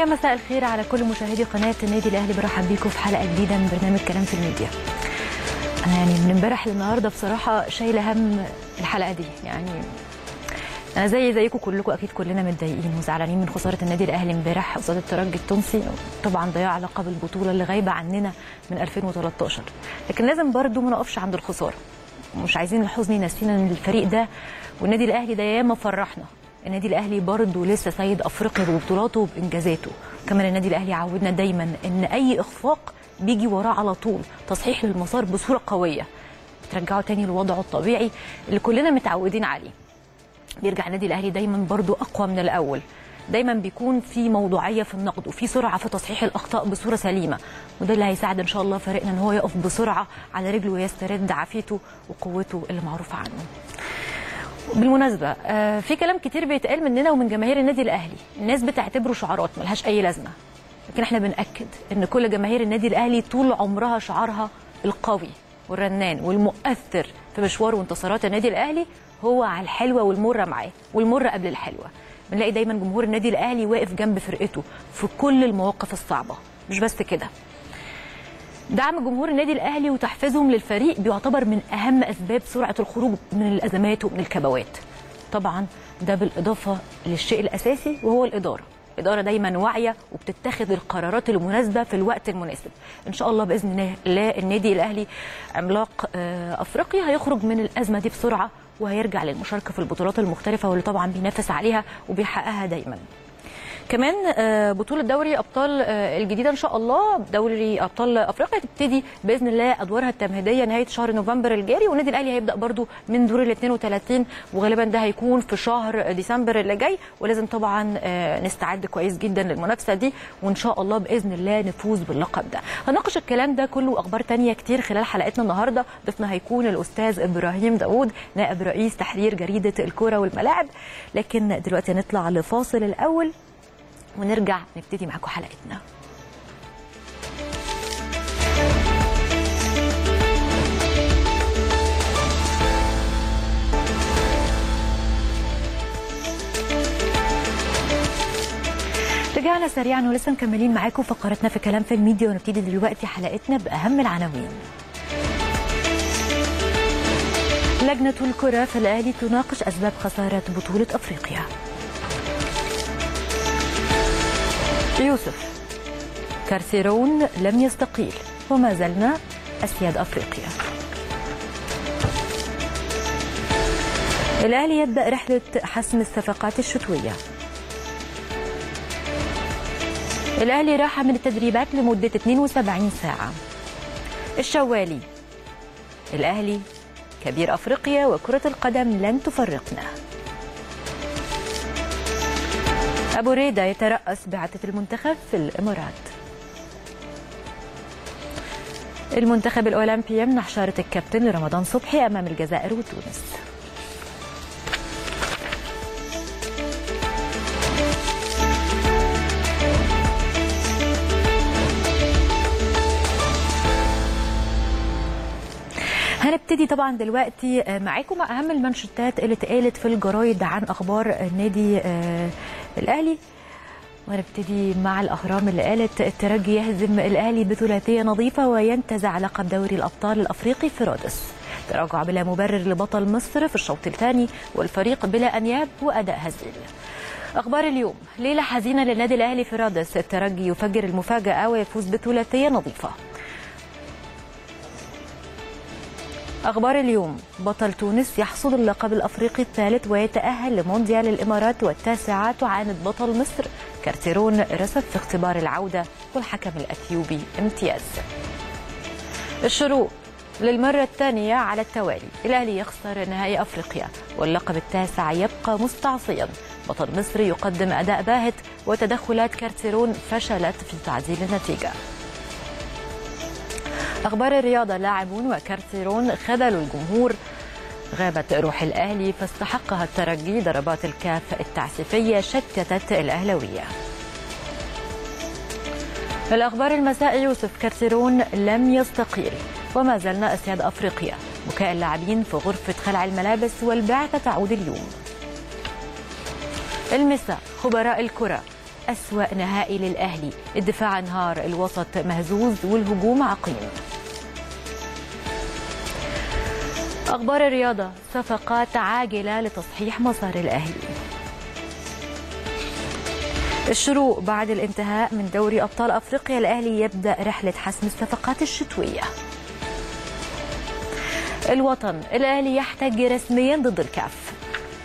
يا مساء الخير على كل مشاهدي قناه النادي الاهلي برحب بيكم في حلقه جديده من برنامج كلام في الميديا انا يعني من امبارح للنهارده بصراحه شايله هم الحلقه دي يعني انا زي زيكم كلكم اكيد كلنا متضايقين وزعلانين من خساره النادي الاهلي امبارح قصاد الترجي التونسي طبعا ضياع لقب البطوله اللي غايبه عننا من 2013 لكن لازم برضو ما نقفش عند الخساره مش عايزين الحزن ينسينا ان الفريق ده والنادي الاهلي ده ياما فرحنا النادي الاهلي برضه لسه سيد افريقيا ببطولاته وبانجازاته كمان النادي الاهلي عودنا دايما ان اي اخفاق بيجي وراه على طول تصحيح للمسار بصوره قويه ترجعه تاني لوضعه الطبيعي اللي كلنا متعودين عليه بيرجع النادي الاهلي دايما برضه اقوى من الاول دايما بيكون في موضوعيه في النقد وفي سرعه في تصحيح الاخطاء بصوره سليمه وده اللي هيساعد ان شاء الله فريقنا ان هو يقف بسرعه على رجله ويسترد عافيته وقوته اللي معروف عنه بالمناسبه آه، في كلام كتير بيتقال مننا ومن جماهير النادي الاهلي الناس بتعتبره شعارات ملهاش اي لازمه لكن احنا بناكد ان كل جماهير النادي الاهلي طول عمرها شعارها القوي والرنان والمؤثر في مشوار وانتصارات النادي الاهلي هو على الحلوه والمره معاه والمره قبل الحلوه بنلاقي دايما جمهور النادي الاهلي واقف جنب فرقته في كل المواقف الصعبه مش بس كده دعم جمهور النادي الاهلي وتحفيزهم للفريق بيعتبر من اهم اسباب سرعه الخروج من الازمات ومن الكبوات طبعا ده بالاضافه للشيء الاساسي وهو الاداره الإدارة دايما واعية وبتتخذ القرارات المناسبة في الوقت المناسب إن شاء الله بإذن الله النادي الأهلي عملاق آه، أفريقيا هيخرج من الأزمة دي بسرعة وهيرجع للمشاركة في البطولات المختلفة واللي طبعا بينافس عليها وبيحققها دايما كمان آه، بطولة دوري أبطال آه، الجديدة إن شاء الله دوري أبطال أفريقيا تبتدي بإذن الله أدوارها التمهيدية نهاية شهر نوفمبر الجاري والنادي الأهلي هيبدأ برضو من دور ال 32 وغالبا ده هيكون في شهر ديسمبر اللي جاي ولازم طبعا آه، نستعد كويس جدا للمنافسة دي وإن شاء الله بإذن الله نفوز باللقب ده هناقش الكلام ده كله وأخبار تانية كتير خلال حلقتنا النهاردة ضيفنا هيكون الأستاذ إبراهيم داوود نائب رئيس تحرير جريدة الكرة والملاعب لكن دلوقتي هنطلع لفاصل الأول ونرجع نبتدي معاكم حلقتنا رجعنا سريعا ولسه مكملين معاكم فقرتنا في كلام في الميديا ونبتدي دلوقتي حلقتنا باهم العناوين لجنة الكرة في الأهلي تناقش أسباب خسارة بطولة أفريقيا يوسف كارسيرون لم يستقيل وما زلنا أسياد أفريقيا الأهلي يبدأ رحلة حسم الصفقات الشتوية الأهلي راح من التدريبات لمدة 72 ساعة الشوالي الأهلي كبير أفريقيا وكرة القدم لن تفرقنا أبو ريدة يترأس بعثة المنتخب في الإمارات المنتخب الأولمبي يمنح شارة الكابتن لرمضان صبحي أمام الجزائر وتونس هنبتدي طبعا دلوقتي معاكم مع اهم المانشيتات اللي اتقالت في الجرايد عن اخبار النادي آه، الاهلي ونبتدي مع الاهرام اللي قالت الترجي يهزم الاهلي بثلاثيه نظيفه وينتزع لقب دوري الابطال الافريقي في رادس تراجع بلا مبرر لبطل مصر في الشوط الثاني والفريق بلا انياب واداء هزيل اخبار اليوم ليله حزينه للنادي الاهلي في رادس الترجي يفجر المفاجاه ويفوز بثلاثيه نظيفه أخبار اليوم بطل تونس يحصد اللقب الأفريقي الثالث ويتأهل لمونديال الإمارات والتاسعة تعاند بطل مصر كارتيرون رسب في اختبار العودة والحكم الأثيوبي امتياز الشروق للمرة الثانية على التوالي الأهلي يخسر نهائي أفريقيا واللقب التاسع يبقى مستعصيا بطل مصر يقدم أداء باهت وتدخلات كارتيرون فشلت في تعديل النتيجة أخبار الرياضة لاعبون وكارتيرون خذلوا الجمهور غابت روح الأهلي فاستحقها الترجي ضربات الكاف التعسفية شتتت الأهلوية الأخبار المساء يوسف كارتيرون لم يستقيل وما زلنا أسياد أفريقيا بكاء اللاعبين في غرفة خلع الملابس والبعثة تعود اليوم المساء خبراء الكرة أسوأ نهائي للأهلي الدفاع انهار الوسط مهزوز والهجوم عقيم أخبار الرياضة صفقات عاجلة لتصحيح مسار الأهلي الشروق بعد الانتهاء من دوري أبطال أفريقيا الأهلي يبدأ رحلة حسم الصفقات الشتوية الوطن الأهلي يحتج رسميا ضد الكاف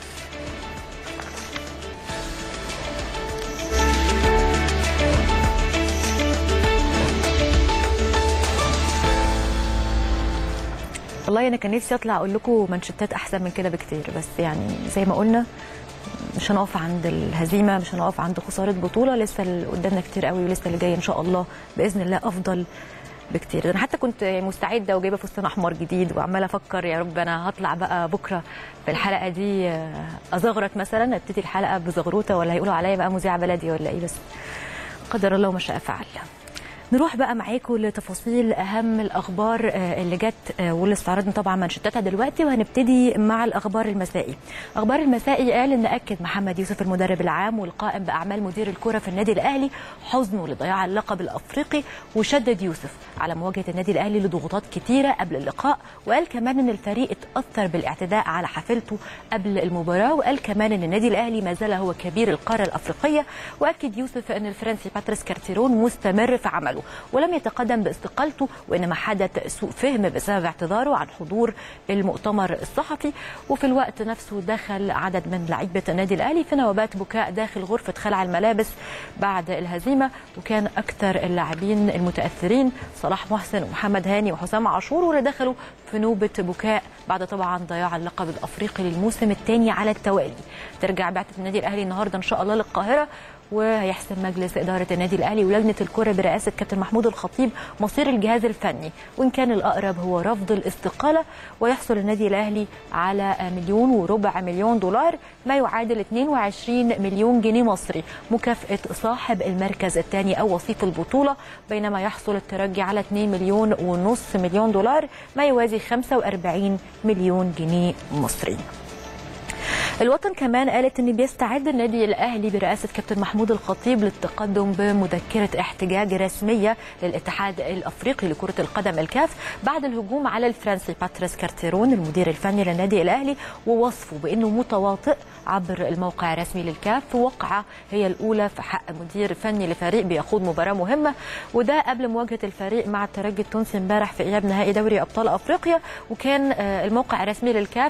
والله انا كان نفسي اطلع اقول لكم منشطات احسن من كده بكتير بس يعني زي ما قلنا مش هنقف عند الهزيمه مش هنقف عند خساره بطوله لسه اللي قدامنا كتير قوي ولسه اللي جاي ان شاء الله باذن الله افضل بكتير انا حتى كنت مستعده وجايبه فستان احمر جديد وعماله افكر يا رب انا هطلع بقى بكره في الحلقه دي ازغرط مثلا ابتدي الحلقه بزغروته ولا هيقولوا عليا بقى مذيعه بلدي ولا ايه بس قدر الله ما شاء فعل نروح بقى معاكم لتفاصيل اهم الاخبار اللي جت واللي استعرضنا طبعا منشطاتها دلوقتي وهنبتدي مع الاخبار المسائي. اخبار المسائي قال ان اكد محمد يوسف المدرب العام والقائم باعمال مدير الكره في النادي الاهلي حزنه لضياع اللقب الافريقي وشدد يوسف على مواجهه النادي الاهلي لضغوطات كتيره قبل اللقاء وقال كمان ان الفريق اتاثر بالاعتداء على حافلته قبل المباراه وقال كمان ان النادي الاهلي ما زال هو كبير القاره الافريقيه واكد يوسف ان الفرنسي باتريس كارتيرون مستمر في عمله ولم يتقدم باستقالته وانما حدث سوء فهم بسبب اعتذاره عن حضور المؤتمر الصحفي وفي الوقت نفسه دخل عدد من لعيبه النادي الاهلي في نوبات بكاء داخل غرفه خلع الملابس بعد الهزيمه وكان اكثر اللاعبين المتاثرين صلاح محسن ومحمد هاني وحسام عاشور واللي دخلوا في نوبه بكاء بعد طبعا ضياع اللقب الافريقي للموسم الثاني على التوالي ترجع بعثه النادي الاهلي النهارده ان شاء الله للقاهره وهيحسم مجلس إدارة النادي الأهلي ولجنة الكرة برئاسة كابتن محمود الخطيب مصير الجهاز الفني وإن كان الأقرب هو رفض الاستقالة ويحصل النادي الأهلي على مليون وربع مليون دولار ما يعادل 22 مليون جنيه مصري مكافأة صاحب المركز الثاني أو وصيف البطولة بينما يحصل الترجي على 2 مليون ونص مليون دولار ما يوازي 45 مليون جنيه مصري الوطن كمان قالت ان بيستعد النادي الاهلي برئاسه كابتن محمود الخطيب للتقدم بمذكره احتجاج رسميه للاتحاد الافريقي لكره القدم الكاف بعد الهجوم على الفرنسي باتريس كارتيرون المدير الفني للنادي الاهلي ووصفه بانه متواطئ عبر الموقع الرسمي للكاف في وقعه هي الاولى في حق مدير فني لفريق بيخوض مباراه مهمه وده قبل مواجهه الفريق مع الترجي التونسي امبارح في اياب نهائي دوري ابطال افريقيا وكان الموقع الرسمي للكاف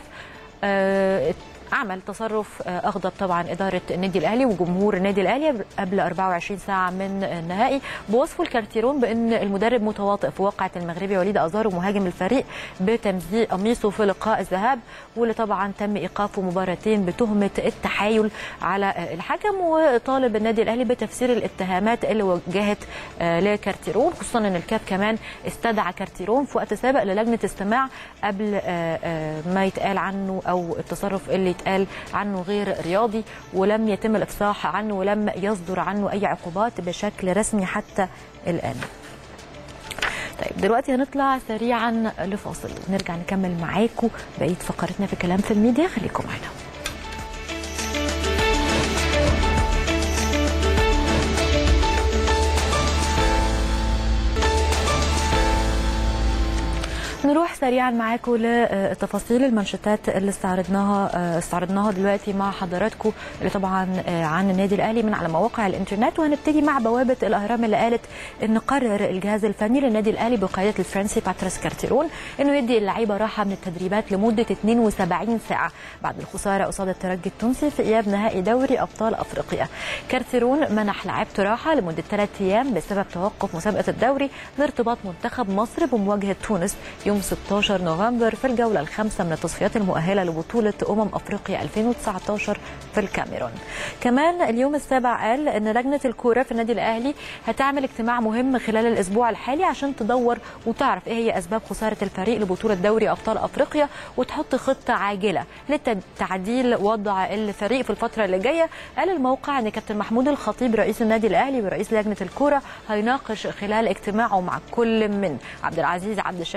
عمل تصرف اغضب طبعا اداره النادي الاهلي وجمهور النادي الاهلي قبل 24 ساعه من النهائي بوصفه الكارتيرون بان المدرب متواطئ في واقعه المغربي وليد ازارو مهاجم الفريق بتمزيق قميصه في لقاء الذهاب واللي طبعا تم ايقافه مباراتين بتهمه التحايل على الحكم وطالب النادي الاهلي بتفسير الاتهامات اللي وجهت لكارتيرون خصوصا ان الكاف كمان استدعى كارتيرون في وقت سابق للجنه استماع قبل ما يتقال عنه او التصرف اللي يتقال عنه غير رياضي ولم يتم الافصاح عنه ولم يصدر عنه اي عقوبات بشكل رسمي حتى الان. طيب دلوقتي هنطلع سريعا لفاصل ونرجع نكمل معاكم بقيه فقرتنا في كلام في الميديا خليكم معانا. نروح سريعا معاكم لتفاصيل المنشطات اللي استعرضناها استعرضناها دلوقتي مع حضراتكم اللي طبعا عن النادي الاهلي من على مواقع الانترنت وهنبتدي مع بوابه الاهرام اللي قالت ان قرر الجهاز الفني للنادي الاهلي بقياده الفرنسي باتريس كارتيرون انه يدي اللعيبه راحه من التدريبات لمده 72 ساعه بعد الخساره قصاد الترجي التونسي في اياب نهائي دوري ابطال افريقيا. كارتيرون منح لعيبته راحه لمده ثلاث ايام بسبب توقف مسابقه الدوري لارتباط منتخب مصر بمواجهه تونس يوم 16 نوفمبر في الجولة الخامسة من التصفيات المؤهلة لبطولة أمم أفريقيا 2019 في الكاميرون كمان اليوم السابع قال أن لجنة الكورة في النادي الأهلي هتعمل اجتماع مهم خلال الأسبوع الحالي عشان تدور وتعرف إيه هي أسباب خسارة الفريق لبطولة دوري أبطال أفريقيا وتحط خطة عاجلة لتعديل وضع الفريق في الفترة اللي جاية قال الموقع أن كابتن محمود الخطيب رئيس النادي الأهلي ورئيس لجنة الكورة هيناقش خلال اجتماعه مع كل من عبد العزيز عبد الشافي زيزو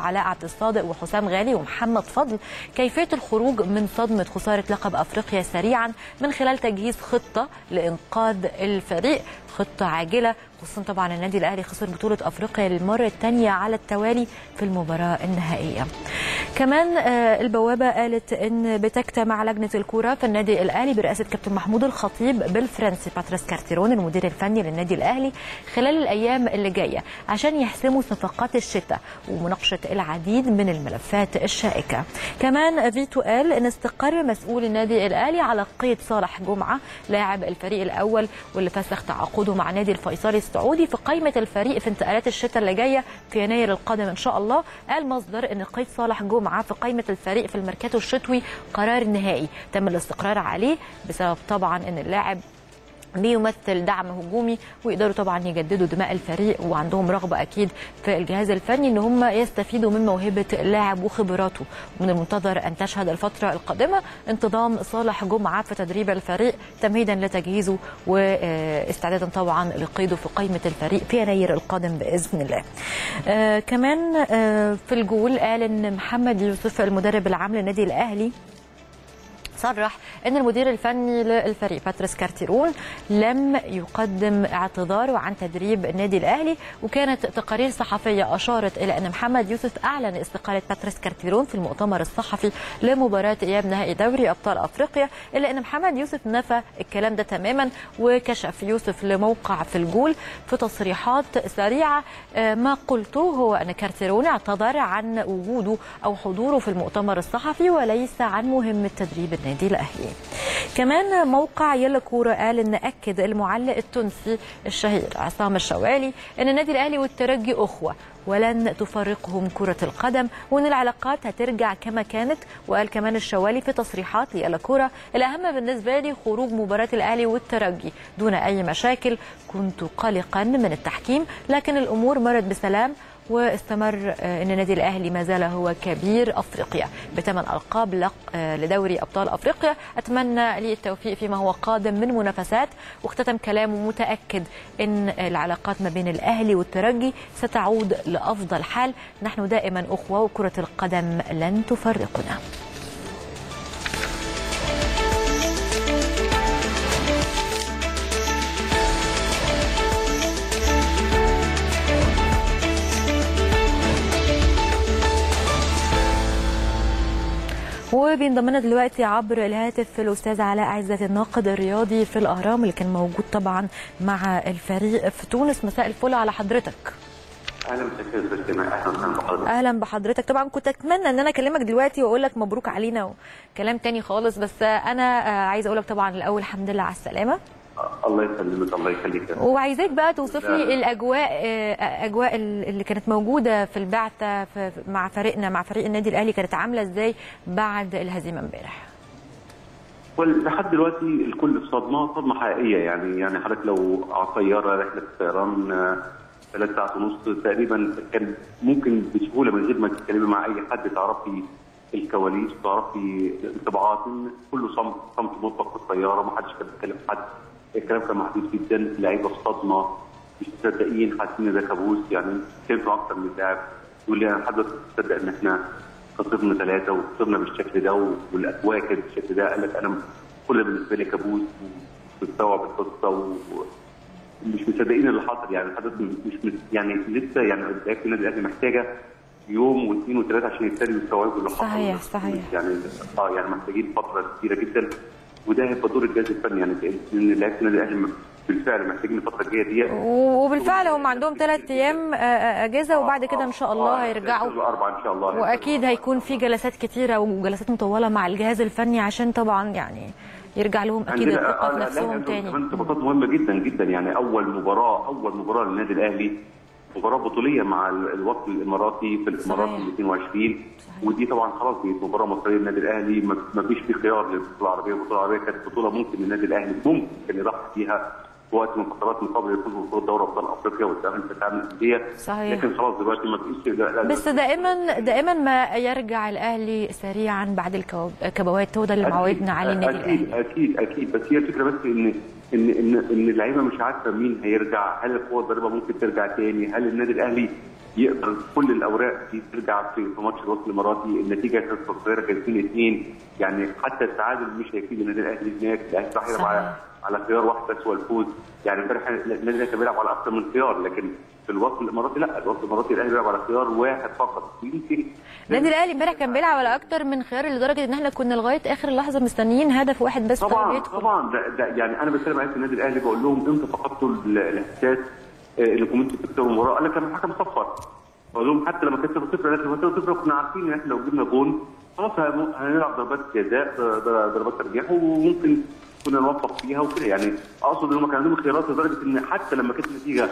وعلاء عبد الصادق وحسام غالي ومحمد فضل كيفيه الخروج من صدمه خساره لقب افريقيا سريعا من خلال تجهيز خطه لانقاذ الفريق خطه عاجله خصوصا طبعا النادي الاهلي خسر بطوله افريقيا للمره الثانيه على التوالي في المباراه النهائيه. كمان البوابه قالت ان بتجتمع لجنه الكوره في النادي الاهلي برئاسه كابتن محمود الخطيب بالفرنسي باتريس كارتيرون المدير الفني للنادي الاهلي خلال الايام اللي جايه عشان يحسموا صفقات الشتاء ومناقشه العديد من الملفات الشائكه. كمان فيتو قال ان استقر مسؤول النادي الاهلي على قيد صالح جمعه لاعب الفريق الاول واللي فسخ تعاقده مع نادي الفيصلي السعودي في قائمه الفريق في انتقالات الشتاء اللي جايه في يناير القادم ان شاء الله قال مصدر ان قيد صالح جمعه في قائمه الفريق في الميركاتو الشتوي قرار نهائي تم الاستقرار عليه بسبب طبعا ان اللاعب بيمثل دعم هجومي ويقدروا طبعا يجددوا دماء الفريق وعندهم رغبه اكيد في الجهاز الفني ان هم يستفيدوا من موهبه اللاعب وخبراته ومن المنتظر ان تشهد الفتره القادمه انتظام صالح جمعه في تدريب الفريق تمهيدا لتجهيزه واستعدادا طبعا لقيده في قائمه الفريق في يناير القادم باذن الله. آه كمان آه في الجول قال ان محمد يوسف المدرب العام للنادي الاهلي صرح ان المدير الفني للفريق باتريس كارتيرون لم يقدم اعتذاره عن تدريب النادي الاهلي وكانت تقارير صحفيه اشارت الى ان محمد يوسف اعلن استقاله باتريس كارتيرون في المؤتمر الصحفي لمباراه اياب نهائي دوري ابطال افريقيا الا ان محمد يوسف نفى الكلام ده تماما وكشف يوسف لموقع في الجول في تصريحات سريعه ما قلته هو ان كارتيرون اعتذر عن وجوده او حضوره في المؤتمر الصحفي وليس عن مهمه تدريب النادي النادي الاهلي. كمان موقع يلا كوره قال ان اكد المعلق التونسي الشهير عصام الشوالي ان النادي الاهلي والترجي اخوه ولن تفرقهم كرة القدم وأن العلاقات هترجع كما كانت وقال كمان الشوالي في تصريحات ليلا كورة الأهم بالنسبة لي خروج مباراة الأهلي والترجي دون أي مشاكل كنت قلقا من التحكيم لكن الأمور مرت بسلام واستمر ان النادي الاهلي ما زال هو كبير افريقيا بثمان القاب لدوري ابطال افريقيا اتمنى لي التوفيق فيما هو قادم من منافسات واختتم كلامه متاكد ان العلاقات ما بين الاهلي والترجي ستعود لافضل حال نحن دائما اخوه وكره القدم لن تفرقنا وبينضم لنا دلوقتي عبر الهاتف الاستاذ علاء عزت الناقد الرياضي في الاهرام اللي كان موجود طبعا مع الفريق في تونس مساء الفل على حضرتك اهلا بك اهلا بحضرتك اهلا بحضرتك طبعا كنت اتمنى ان انا اكلمك دلوقتي واقول لك مبروك علينا وكلام تاني خالص بس انا عايزه اقول لك طبعا الاول الحمد لله على السلامه الله يسلمك الله يخليك وعايزاك بقى توصف لي الاجواء اجواء اللي كانت موجوده في البعثه مع فريقنا مع فريق النادي الاهلي كانت عامله ازاي بعد الهزيمه امبارح لحد دلوقتي الكل في صدمه صدمه حقيقيه يعني يعني حضرتك لو على طياره رحله طيران ثلاث ساعات ونص تقريبا كان ممكن بسهوله من غير ما تتكلمي مع اي حد تعرفي الكواليس تعرفي انطباعات كله صمت صمت مطلق في الطياره ما حدش كان بيتكلم حد الكلام كان محدود جدا اللعيبه في صدمه مش مصدقين حاسين ان ده كابوس يعني كلمته اكتر من لاعب يقول لي انا حضرتك تصدق ان احنا خسرنا ثلاثه وخسرنا بالشكل ده والاجواء كانت بالشكل ده قال لك انا كل بالنسبه لي كابوس ومستوعب القصه ومش مصدقين اللي حصل يعني حضرتك مش يعني لسه يعني لعيبه النادي الاهلي محتاجه يوم واثنين وثلاثه عشان يبتدوا يستوعبوا اللي حصل صحيح صحيح يعني اه يعني محتاجين فتره كبيره جدا وده هيبقى دور الجهاز الفني يعني ان لعيبه النادي الاهلي بالفعل محتاجين الفتره الجايه دي وبالفعل هم عندهم ثلاث ايام اجازه وبعد كده ان شاء الله آه هيرجعوا الاربعاء ان شاء الله واكيد هيكون في جلسات كتيره وجلسات مطوله مع الجهاز الفني عشان طبعا يعني يرجع لهم اكيد الثقه في نفسهم تاني كمان ارتباطات مهمه جدا جدا يعني اول مباراه اول مباراه للنادي الاهلي مباراه بطوليه مع الوفد الاماراتي في الامارات ال 22 ودي طبعا خلاص دي مباراه مصريه للنادي الاهلي ما فيش في خيار للبطوله العربيه، البطوله العربيه كانت بطوله ممكن النادي الاهلي ممكن كان يضحي فيها في وقت من فترات من قبل يفوز ببطوله دوري ابطال افريقيا والتامين في العالم الانديه صحيح لكن خلاص دلوقتي ما فيش بس دائما دائما ما يرجع الاهلي سريعا بعد الكبوات هو ده اللي معودنا عليه النادي اكيد الاهلي اكيد اكيد بس هي الفكره بس ان ان ان ان اللعيبه مش عارفه مين هيرجع هل القوه الضاربه ممكن ترجع تاني هل النادي الاهلي يقدر كل الاوراق دي ترجع في في ماتش الوطن الاماراتي النتيجه كانت صغيره كانت 2 2 يعني حتى التعادل مش هيفيد النادي الاهلي هناك الاهلي راح يلعب على على خيار واحد بس هو الفوز يعني امبارح النادي الاهلي كان بيلعب على اكثر من خيار لكن في الوطن الاماراتي لا الوطن الاماراتي الاهلي بيلعب على خيار واحد فقط يمكن النادي الاهلي امبارح كان بيلعب على اكتر من خيار لدرجه ان احنا كنا لغايه اخر لحظه مستنيين هدف واحد بس طبعا يدخل طبعا ده, ده يعني انا بتكلم على النادي الاهلي بقول لهم انتوا فقدتوا ال- الاحساس آه، انكم انتوا تكسبوا المباراه قال لك لما الحكم صفر بقول لهم حتى لما كانت 0 0 لما كانت 0 كنا عارفين ان احنا لو جبنا جون خلاص هن- هنلعب ضربات جزاء ض- ضربات ترجيح وممكن كنا نوفق فيها وكده يعني اقصد ان هم كان عندهم خيارات لدرجه ان حتى لما كانت النتيجه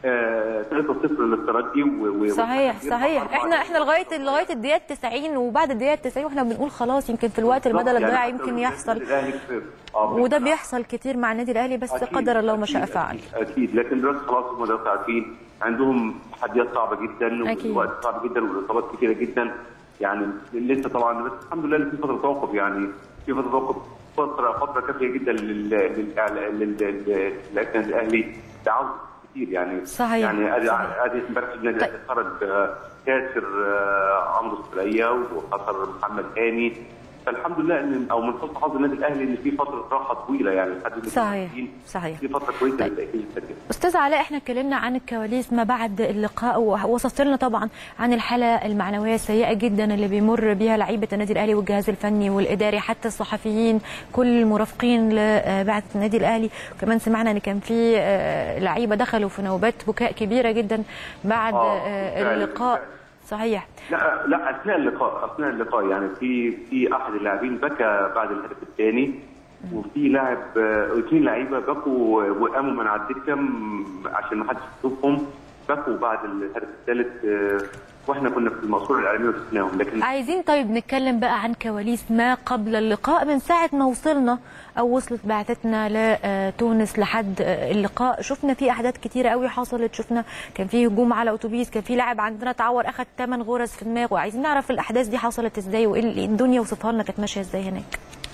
3 0 للترجي و- و- صحيح والتحكيم صحيح أربعة احنا احنا لغايه لغايه الدقيقه 90 وبعد الدقيقه 90 واحنا بنقول خلاص يمكن في الوقت البدل يعني الضايع حتى يمكن لو يحصل النادي الأهلي كسب. آه، وده بيحصل كتير مع النادي الاهلي بس أكيد، قدر الله ما شاء أكيد، فعل اكيد اكيد لكن دلوقتي خلاص هم دلوقتي عارفين عندهم تحديات صعبه جدا أكيد. والوقت صعب جدا والاصابات كثيره جدا يعني لسه طبعا بس الحمد لله إن في فتره توقف يعني في فتره توقف فتره فتره كافيه جدا لل لل- لل- لل- للنادي الاهلي تعاون كتير يعني صحيح، يعني ادي صحيح. ادي امبارح النادي الاهلي خرج آه، كاسر آه، عمرو السليه وخسر محمد هاني فالحمد لله ان او من حسن حظ النادي الاهلي ان في فتره راحه طويله يعني لحد دقيقة صحيح، 60. صحيح. في فتره كويسه طيب. للتاهيل الفريق. استاذ علاء احنا اتكلمنا عن الكواليس ما بعد اللقاء ووصفت لنا طبعا عن الحاله المعنويه السيئه جدا اللي بيمر بيها لعيبه النادي الاهلي والجهاز الفني والاداري حتى الصحفيين كل المرافقين لبعثه النادي الاهلي وكمان سمعنا ان كان في آه، لعيبه دخلوا في نوبات بكاء كبيره جدا بعد آه، آه، بالفعل، اللقاء بالفعل. صحيح لا لا اثناء اللقاء اثناء اللقاء يعني في في احد اللاعبين بكى بعد الهدف الثاني وفي لاعب آه، اثنين لعيبه بكوا وقاموا من على الدكه م- عشان ما حدش يشوفهم بكوا بعد الهدف الثالث آه، واحنا كنا في المقصوره الاعلاميه وشفناهم لكن عايزين طيب نتكلم بقى عن كواليس ما قبل اللقاء من ساعة ما وصلنا أو وصلت بعثتنا لتونس لحد اللقاء شفنا في أحداث كتيرة قوي حصلت شفنا كان في هجوم على أتوبيس كان في لاعب عندنا اتعور أخد 8 غرز في دماغه عايزين نعرف الأحداث دي حصلت إزاي وإيه الدنيا وصفها لنا كانت ماشية إزاي هناك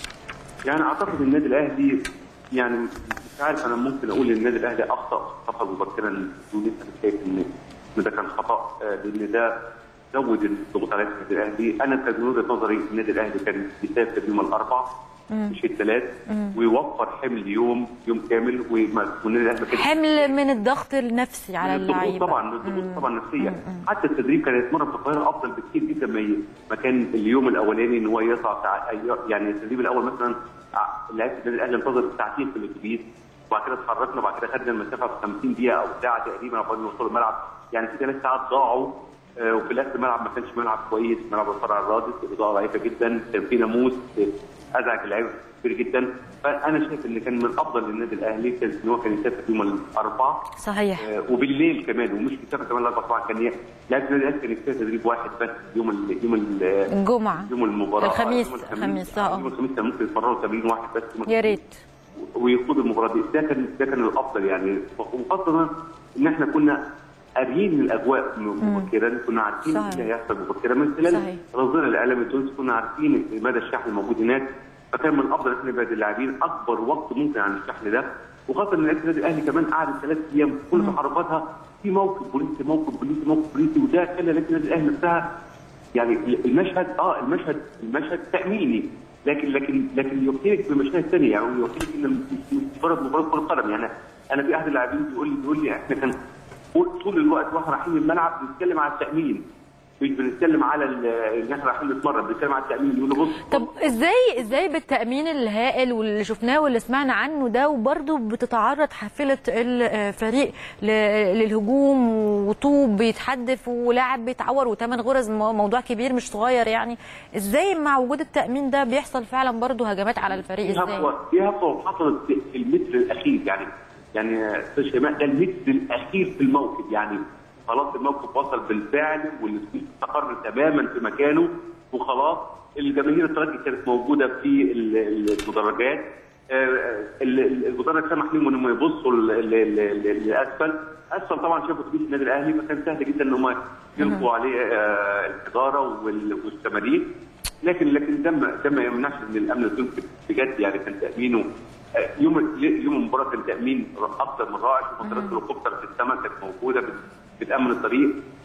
يعني اعتقد النادي الاهلي يعني مش عارف انا ممكن اقول ان النادي الاهلي اخطا خطا مبكرا لتونس انا شايف ان إن ده كان خطا آه، لان ده زود الضغوط على النادي الاهلي انا كان من وجهه نظري النادي الاهلي كان يسافر يوم الاربع مش الثلاث ويوفر حمل يوم يوم كامل وما- والنادي الاهلي ما كانش حمل من الضغط النفسي على الضغوط اللعيبة طبعا الضغوط طبعا نفسيه حتى التدريب كان يتمرن في القاهره افضل بكثير جدا ما ي- ما كان اليوم الاولاني ان هو يطلع ساعة يعني التدريب الاول مثلا ع- لعيبه النادي الاهلي انتظر ساعتين في الاتوبيس وبعد كده اتحركنا وبعد كده خدنا المسافه في 50 دقيقه او ساعه تقريبا عقبال ما نوصل الملعب يعني في ثلاث ساعات ضاعوا آه، وفي الاخر الملعب ما كانش ملعب كويس ملعب الفرع الرادس الاضاءه ضعيفه جدا كان في ناموس آه، ازعج اللعيبه كتير جدا فانا شايف ان كان من الافضل للنادي الاهلي كان ان هو كان يسافر يوم الاربعاء صحيح آه، وبالليل كمان ومش بيسافر كمان الاربع طبعا كان ي- لاعب النادي الاهلي كان يكفيه تدريب واحد بس يوم ال يوم ال الجمعة يوم المباراه الخميس- يوم الخميس، آه. يوم الخميس كان ممكن يتمرنوا تمرين واحد بس يوم يا الخميس. ريت ويخوض المباراه دي ده كان ده كان الافضل يعني وخاصه ان احنا كنا قاريين الاجواء مبكرا كنا عارفين صحيح. ايه اللي هيحصل مبكرا من خلال صحيح. رصدنا الاعلامي التونسي كنا عارفين مدى الشحن الموجود هناك فكان من الافضل ان احنا نبعد اللاعبين اكبر وقت ممكن عن الشحن ده وخاصه ان لعيبه النادي الاهلي كمان قعدت ثلاث ايام كل تحركاتها في موقف بوليسي موقف بوليسي موقف بوليسي وده خلى لعيبه النادي الاهلي نفسها يعني المشهد اه المشهد المشهد تاميني لكن لكن لكن يوكلك بمشاهد ثانيه يعني يوكلك ان مش مجرد مباراه كره قدم يعني انا في احد اللاعبين بيقول لي بيقول لي احنا كان طول الوقت واحنا رايحين الملعب بنتكلم على التامين مش بنتكلم على ال- ان احنا رايحين نتمرن بنتكلم على التامين يقول له بص طب ازاي ازاي بالتامين الهائل واللي شفناه واللي سمعنا عنه ده وبرضه بتتعرض حافله الفريق ل- للهجوم وطوب بيتحدف ولاعب بيتعور وثمان غرز مو- موضوع كبير مش صغير يعني ازاي مع وجود التامين ده بيحصل فعلا برضه هجمات على الفريق في ازاي؟ هفوه في هفوه حصلت في في المتر الاخير يعني يعني استاذ شيماء ده المتر الاخير في الموقف يعني خلاص الموقف وصل بالفعل والاتوبيس استقر تماما في مكانه وخلاص الجماهير الترجي كانت موجوده في ال- ال- المدرجات آه، ال- ال- المدرج سمح لهم انهم يبصوا ل- ل- ل- ل- لاسفل اسفل طبعا شافوا اتوبيس النادي الاهلي فكان سهل جدا ان هم يلقوا عليه آه، الحجاره وال- والشماريخ لكن لكن ده ما ده ما يمنعش ان الامن التونسي بجد يعني كان تامينه آه، يوم يوم المباراه كان تامين اكثر من رائع شوف طيارات الهليكوبتر في السماء كانت موجوده بت- بتامن الطريق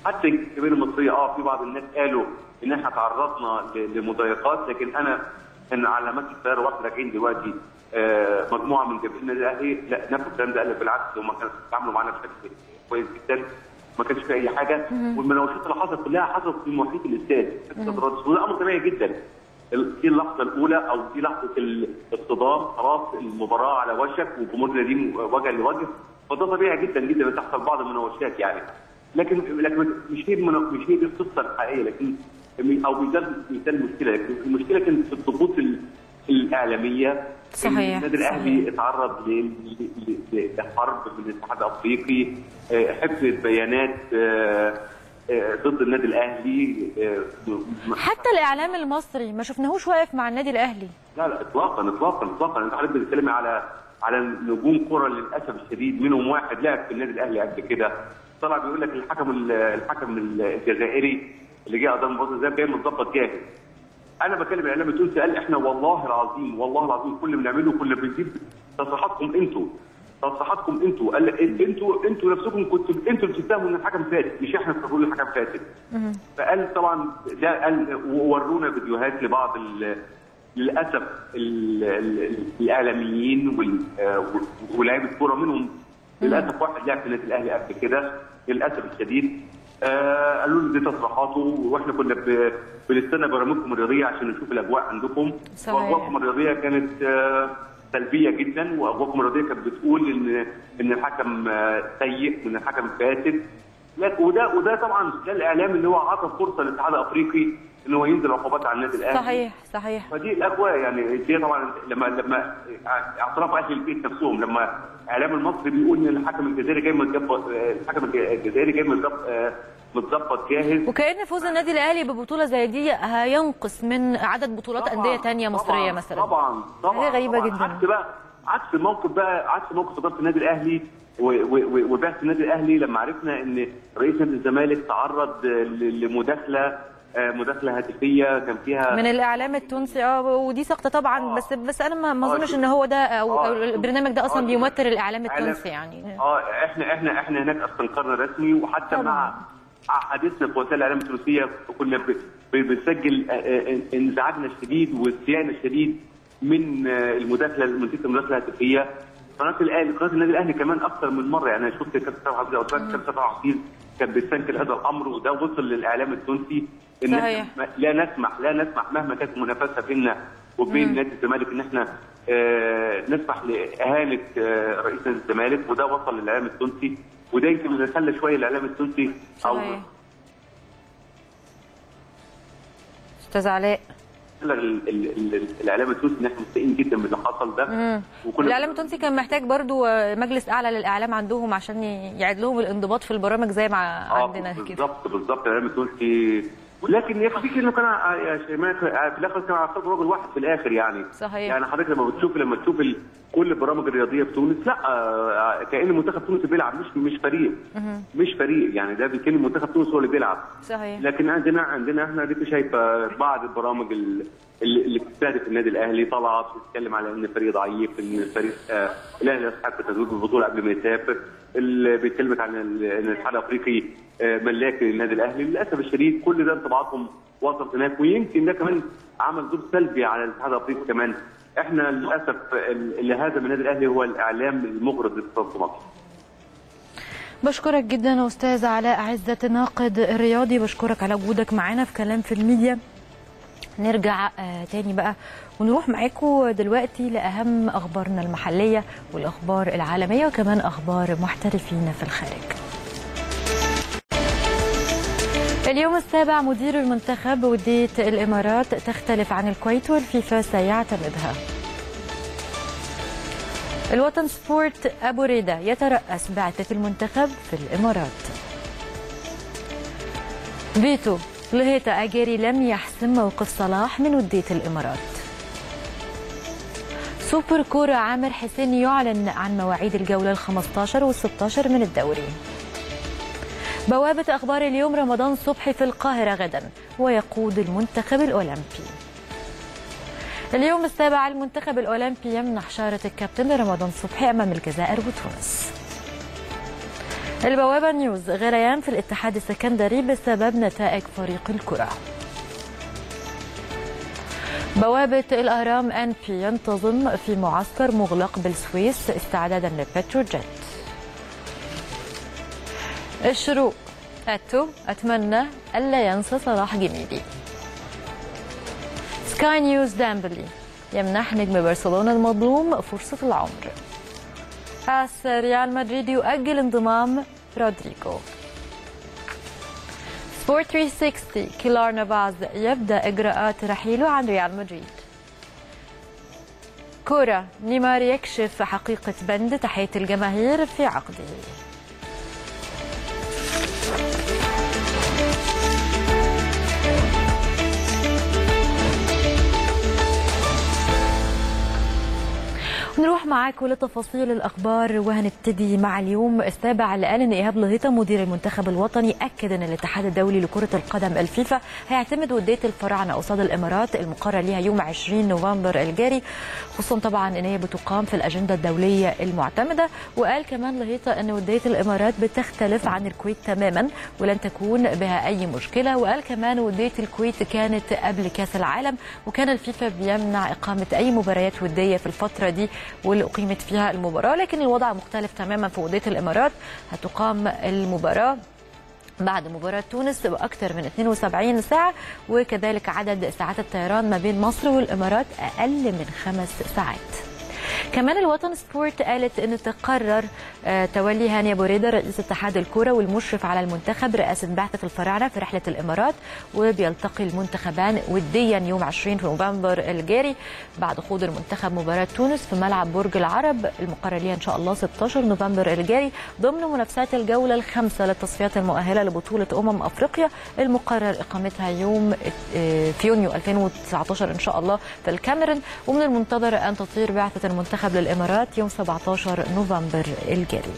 حتى الجماهير المصريه اه في بعض الناس قالوا ان احنا تعرضنا ل- لمضايقات لكن انا ان على مسجد الطياره واحنا راجعين دلوقتي آه مجموعه من جماهير النادي الاهلي لا نفس الكلام ده قال لك بالعكس هم كانوا بيتعاملوا معانا بشكل كويس جدا ما كانش في اي حاجه والمناوشات اللي حصلت كلها حصلت في محيط الاستاد وده امر طبيعي جدا ال- دي اللحظه الاولى او دي لحظه ال- الصدام خلاص المباراه على وشك والجمهور النادي وجها لوجه فده طبيعي جدا جدا ان تحصل بعض المناوشات يعني لكن لكن مش هي المنا- مش هي دي القصه الحقيقيه لكن او مش ده مش ده المشكله لكن المشكله كانت في الضغوط ال- الاعلاميه صحيح، إن النادي الاهلي صحيح. اتعرض ل- ل- ل- لحرب من الاتحاد الافريقي آه، حفظ بيانات آه، آه، ضد النادي الاهلي آه، م- حتى الاعلام المصري ما شفناهوش واقف مع النادي الاهلي لا لا اطلاقا اطلاقا اطلاقا انت حضرتك بتتكلمي على على نجوم كره للاسف الشديد منهم واحد لعب في النادي الاهلي قبل كده طلع بيقول لك الحكم ال- الحكم الجزائري اللي جه قدام المباراه ده جاي متظبط جاهز انا بكلم الاعلام التونسي قال احنا والله العظيم والله العظيم كل اللي بنعمله كل اللي بنجيب تصريحاتكم انتوا تصريحاتكم انتوا قال لك انتوا انتوا نفسكم كنتوا انتوا اللي بتتهموا ان الحكم فاسد مش احنا اللي بنقول الحكم فاسد فقال طبعا ده قال ورونا فيديوهات لبعض ال- للاسف ال- ال- ال- الاعلاميين وال- آه، ولاعيبه الكوره منهم للاسف واحد لعب في النادي الاهلي قبل كده للاسف الشديد آه قالوا لي دي تصريحاته واحنا كنا ب- بنستنى برامجكم الرياضيه عشان نشوف الاجواء عندكم صحيح. واجواءكم الرياضيه كانت آه سلبيه جدا واجواءكم الرياضيه كانت بتقول ان ان الحكم آه سيء وان الحكم فاسد لكن وده وده طبعا ده الاعلام اللي هو عطى فرصه للاتحاد الافريقي ان هو ينزل عقوبات على النادي الاهلي صحيح صحيح فدي الاجواء يعني دي طبعا لما لما اعتراف اهل البيت نفسهم لما اعلام المصري بيقول ان الحكم الجزائري جاي متظبط الحكم الجزائري جاي متظبط متظبط جاهز وكأن فوز النادي الاهلي ببطوله زي دي هينقص من عدد بطولات طبعاً، انديه تانية مصريه طبعاً، مثلا طبعا طبعا حاجة غريبة طبعاً. جداً. عكس بقى عكس موقف بقى عكس موقف اداره النادي الاهلي و- و- و- وبعثه النادي الاهلي لما عرفنا ان رئيس نادي الزمالك تعرض ل- لمداخله آه، مداخله هاتفيه كان فيها من الاعلام التونسي اه ودي سقطه طبعا آه. بس بس انا ما ما آه، اظنش ان هو ده او آه، أو البرنامج ده اصلا آه، بيمثل الاعلام إعلام- التونسي يعني اه احنا احنا احنا هناك استنكرنا رسمي وحتى طبعاً. مع حديثنا في وسائل الاعلام التونسيه كنا ب- ب- بنسجل آه، آه، انزعاجنا الشديد واستيائنا الشديد من آه، المداخله من تلك المداخله الهاتفيه قناه الاهلي قناه النادي الاهلي كمان اكثر من مره يعني انا شفت كابتن سامح عبد العزيز او كابتن سامح حفيظ كان بيستنكر هذا الامر وده وصل للاعلام التونسي ان صحيح. إحنا لا نسمح لا نسمح مهما كانت المنافسه بيننا وبين نادي الزمالك ان احنا آه نسمح لاهانه آه رئيس نادي الزمالك وده وصل للاعلام التونسي وده يمكن اللي خلى شويه الاعلام التونسي او صحيح استاذ علاء خلى ال- ال- ال- الاعلام التونسي ان احنا مستائين جدا من اللي حصل ده مم. الاعلام التونسي كان محتاج برضو آه، مجلس اعلى للاعلام عندهم عشان ي- يعيد لهم الانضباط في البرامج زي ما آه، عندنا كده بالظبط بالظبط الاعلام التونسي ولكن يكفيك انه كان ع- يا شيماء في الاخر كان على صدر راجل واحد في الاخر يعني صحيح. يعني حضرتك لما بتشوف لما تشوف ال... كل البرامج الرياضيه في تونس لا آه، كان منتخب تونس بيلعب مش مش فريق مش فريق يعني ده كان منتخب تونس هو اللي بيلعب صحيح لكن عندنا عندنا احنا ديك شايفه بعض البرامج ال- اللي اللي بتستهدف النادي الاهلي طلعت بتتكلم على ان الفريق ضعيف ان الفريق آه الاهلي يستحق التتويج بالبطوله قبل ما يسافر اللي بيتكلمك عن ال- ان الاتحاد الافريقي آه ملاك للنادي الاهلي للاسف الشديد كل ده انطباعاتهم وصلت هناك ويمكن ده كمان عمل دور سلبي على الاتحاد الافريقي كمان احنا للاسف ال- اللي هزم النادي الاهلي هو الاعلام المغرض للاقتصاد في مصر بشكرك جدا استاذ علاء عزة الناقد الرياضي بشكرك على وجودك معانا في كلام في الميديا نرجع آه تاني بقى ونروح معاكم دلوقتي لأهم أخبارنا المحلية والأخبار العالمية وكمان أخبار محترفين في الخارج اليوم السابع مدير المنتخب ودية الإمارات تختلف عن الكويت والفيفا سيعتمدها الوطن سبورت أبو ريدة يترأس بعثة المنتخب في الإمارات فيتو لهيتا أجيري لم يحسم موقف صلاح من ودية الإمارات سوبر كورة عامر حسين يعلن عن مواعيد الجولة ال15 وال16 من الدوري بوابة أخبار اليوم رمضان صبحي في القاهرة غدا ويقود المنتخب الأولمبي اليوم السابع المنتخب الأولمبي يمنح شارة الكابتن رمضان صبحي أمام الجزائر وتونس البوابة نيوز غليان في الاتحاد السكندري بسبب نتائج فريق الكرة بوابة الأهرام أن بي ينتظم في معسكر مغلق بالسويس استعدادا لبتروجيت الشروق أتو أتمنى ألا ينسى صلاح جميلي سكاي نيوز دامبلي يمنح نجم برشلونة المظلوم فرصة العمر أس ريال مدريد يؤجل انضمام رودريجو سبورت 360 كيلار نافاز يبدأ إجراءات رحيله عن ريال مدريد كورة نيمار يكشف حقيقة بند تحية الجماهير في عقده نروح معاكم لتفاصيل الاخبار وهنبتدي مع اليوم السابع اللي قال ان ايهاب لهيطه مدير المنتخب الوطني اكد ان الاتحاد الدولي لكره القدم الفيفا هيعتمد وديه الفراعنه قصاد الامارات المقرر ليها يوم 20 نوفمبر الجاري خصوصا طبعا ان هي بتقام في الاجنده الدوليه المعتمده وقال كمان لهيطه ان وديه الامارات بتختلف عن الكويت تماما ولن تكون بها اي مشكله وقال كمان وديه الكويت كانت قبل كاس العالم وكان الفيفا بيمنع اقامه اي مباريات وديه في الفتره دي واللي اقيمت فيها المباراه لكن الوضع مختلف تماما في وديه الامارات هتقام المباراه بعد مباراة تونس بأكثر من 72 ساعة وكذلك عدد ساعات الطيران ما بين مصر والإمارات أقل من خمس ساعات كمان الوطن سبورت قالت ان تقرر تولي هاني ابو ريده رئيس اتحاد الكره والمشرف على المنتخب رئاسه بعثه الفراعنه في رحله الامارات وبيلتقي المنتخبان وديا يوم 20 نوفمبر الجاري بعد خوض المنتخب مباراه تونس في ملعب برج العرب المقرر ليها ان شاء الله 16 نوفمبر الجاري ضمن منافسات الجوله الخامسه للتصفيات المؤهله لبطوله امم افريقيا المقرر اقامتها يوم في يونيو 2019 ان شاء الله في الكاميرون ومن المنتظر ان تطير بعثه المنتخب للامارات يوم 17 نوفمبر الجاري.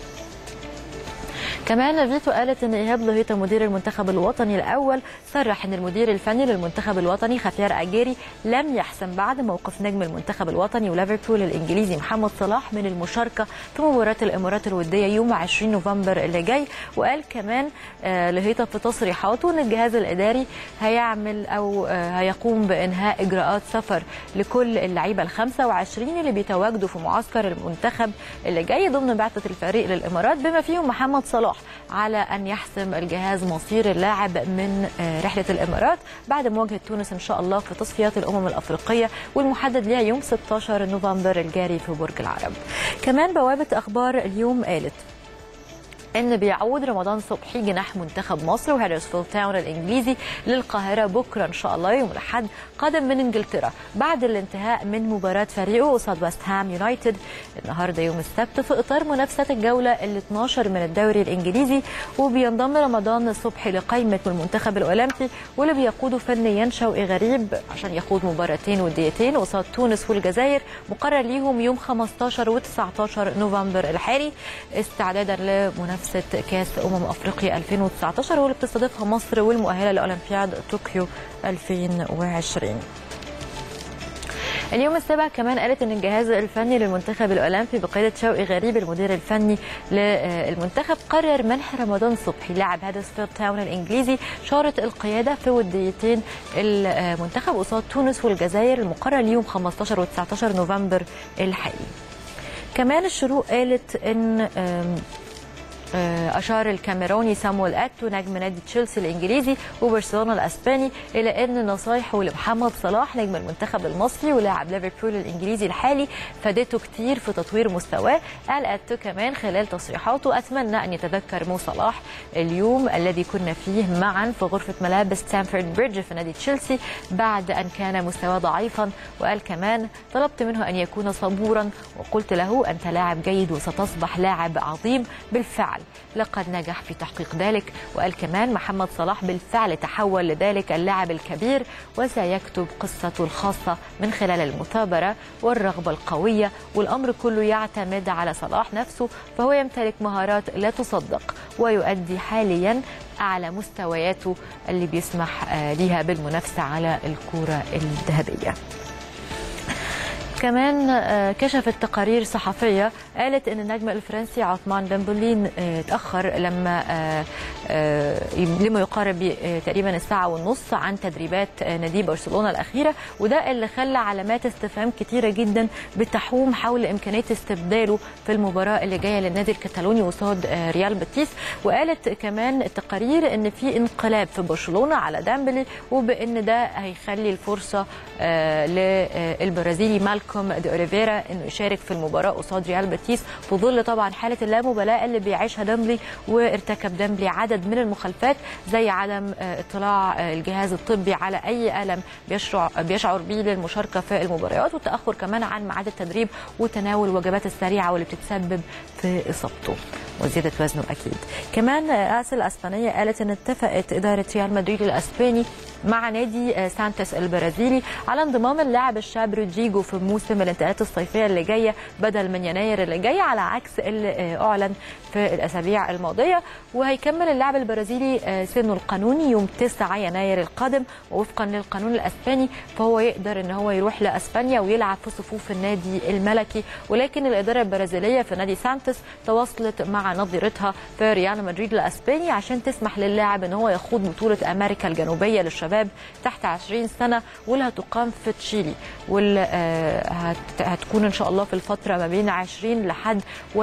كمان فيتو قالت ان ايهاب لهيطه مدير المنتخب الوطني الاول صرح ان المدير الفني للمنتخب الوطني خفيار اجيري لم يحسم بعد موقف نجم المنتخب الوطني وليفربول الانجليزي محمد صلاح من المشاركه في مباراه الامارات الوديه يوم 20 نوفمبر اللي جاي وقال كمان لهيطه في تصريحاته ان الجهاز الاداري هيعمل او هيقوم بانهاء اجراءات سفر لكل اللعيبه ال 25 اللي بيتواجدوا في معسكر المنتخب اللي جاي ضمن بعثه الفريق للامارات بما فيهم محمد صلاح على ان يحسم الجهاز مصير اللاعب من رحله الامارات بعد مواجهه تونس ان شاء الله في تصفيات الامم الافريقيه والمحدد لها يوم 16 نوفمبر الجاري في برج العرب. كمان بوابه اخبار اليوم قالت ان بيعود رمضان صبحي جناح منتخب مصر وهدرسفيلد تاون الانجليزي للقاهره بكره ان شاء الله يوم الاحد قادم من انجلترا بعد الانتهاء من مباراه فريقه قصاد ويست هام يونايتد النهارده يوم السبت في اطار منافسه الجوله ال 12 من الدوري الانجليزي وبينضم رمضان صبحي لقائمه المنتخب الاولمبي واللي بيقوده فنيا شوقي غريب عشان يخوض مباراتين وديتين قصاد تونس والجزائر مقرر ليهم يوم 15 و19 نوفمبر الحالي استعدادا لمنافسه منافسه كاس امم افريقيا 2019 واللي بتستضيفها مصر والمؤهله لاولمبياد طوكيو 2020 اليوم السابع كمان قالت ان الجهاز الفني للمنتخب الاولمبي بقياده شوقي غريب المدير الفني للمنتخب قرر منح رمضان صبحي لاعب هدرسفيلد تاون الانجليزي شاره القياده في وديتين المنتخب قصاد تونس والجزائر المقرر ليوم 15 و19 نوفمبر الحالي. كمان الشروق قالت ان اشار الكاميروني سامويل اتو نجم نادي تشيلسي الانجليزي وبرشلونه الاسباني الى ان نصايحه لمحمد صلاح نجم المنتخب المصري ولاعب ليفربول الانجليزي الحالي فادته كتير في تطوير مستواه قال اتو كمان خلال تصريحاته اتمنى ان يتذكر مو صلاح اليوم الذي كنا فيه معا في غرفه ملابس ستانفورد بريدج في نادي تشيلسي بعد ان كان مستواه ضعيفا وقال كمان طلبت منه ان يكون صبورا وقلت له انت لاعب جيد وستصبح لاعب عظيم بالفعل لقد نجح في تحقيق ذلك وقال كمان محمد صلاح بالفعل تحول لذلك اللاعب الكبير وسيكتب قصته الخاصة من خلال المثابرة والرغبة القوية والأمر كله يعتمد على صلاح نفسه فهو يمتلك مهارات لا تصدق ويؤدي حاليا أعلى مستوياته اللي بيسمح ليها بالمنافسة على الكرة الذهبية كمان آه، كشفت تقارير صحفية قالت أن النجم الفرنسي عثمان ديمبلي آه، تأخر لما آه، آه، لما يقارب آه، تقريبا الساعة والنص عن تدريبات آه، نادي برشلونة الأخيرة وده اللي خلى علامات استفهام كتيرة جدا بتحوم حول إمكانية استبداله في المباراة اللي جاية للنادي الكتالوني قصاد آه، ريال بيتيس وقالت كمان التقارير ان في انقلاب في برشلونه على دامبلي وبان ده هيخلي الفرصه آه، للبرازيلي مالكوم دي اوليفيرا انه يشارك في المباراه قصاد ريال بيتيس في ظل طبعا حاله اللامبالاه اللي بيعيشها دامبلي وارتكب دامبلي عدد من المخالفات زي عدم آه، اطلاع آه، الجهاز الطبي على اي الم بيشعر بيشعر بيه للمشاركه في المباريات والتاخر كمان عن ميعاد التدريب وتناول الوجبات السريعه واللي بتتسبب في اصابته وزياده وزنه اكيد كمان رئاسه الاسبانيه قالت ان اتفقت اداره ريال مدريد الاسباني مع نادي آه، سانتوس البرازيلي على انضمام اللاعب الشاب رودريجو في موسم الانتقالات الصيفيه اللي جايه بدل من يناير اللي جاي على عكس اللي آه، اعلن في الاسابيع الماضيه وهيكمل اللاعب البرازيلي آه، سنه القانوني يوم 9 يناير القادم ووفقا للقانون الاسباني فهو يقدر ان هو يروح لاسبانيا ويلعب في صفوف النادي الملكي ولكن الاداره البرازيليه في نادي سانتوس تواصلت مع نظيرتها في ريال مدريد الاسباني عشان تسمح للاعب ان هو يخوض بطوله امريكا الجنوبيه للشباب تحت 20 سنه واللي هتقام في تشيلي واللي آه، هت- هتكون ان شاء الله في الفتره ما بين 20 لحد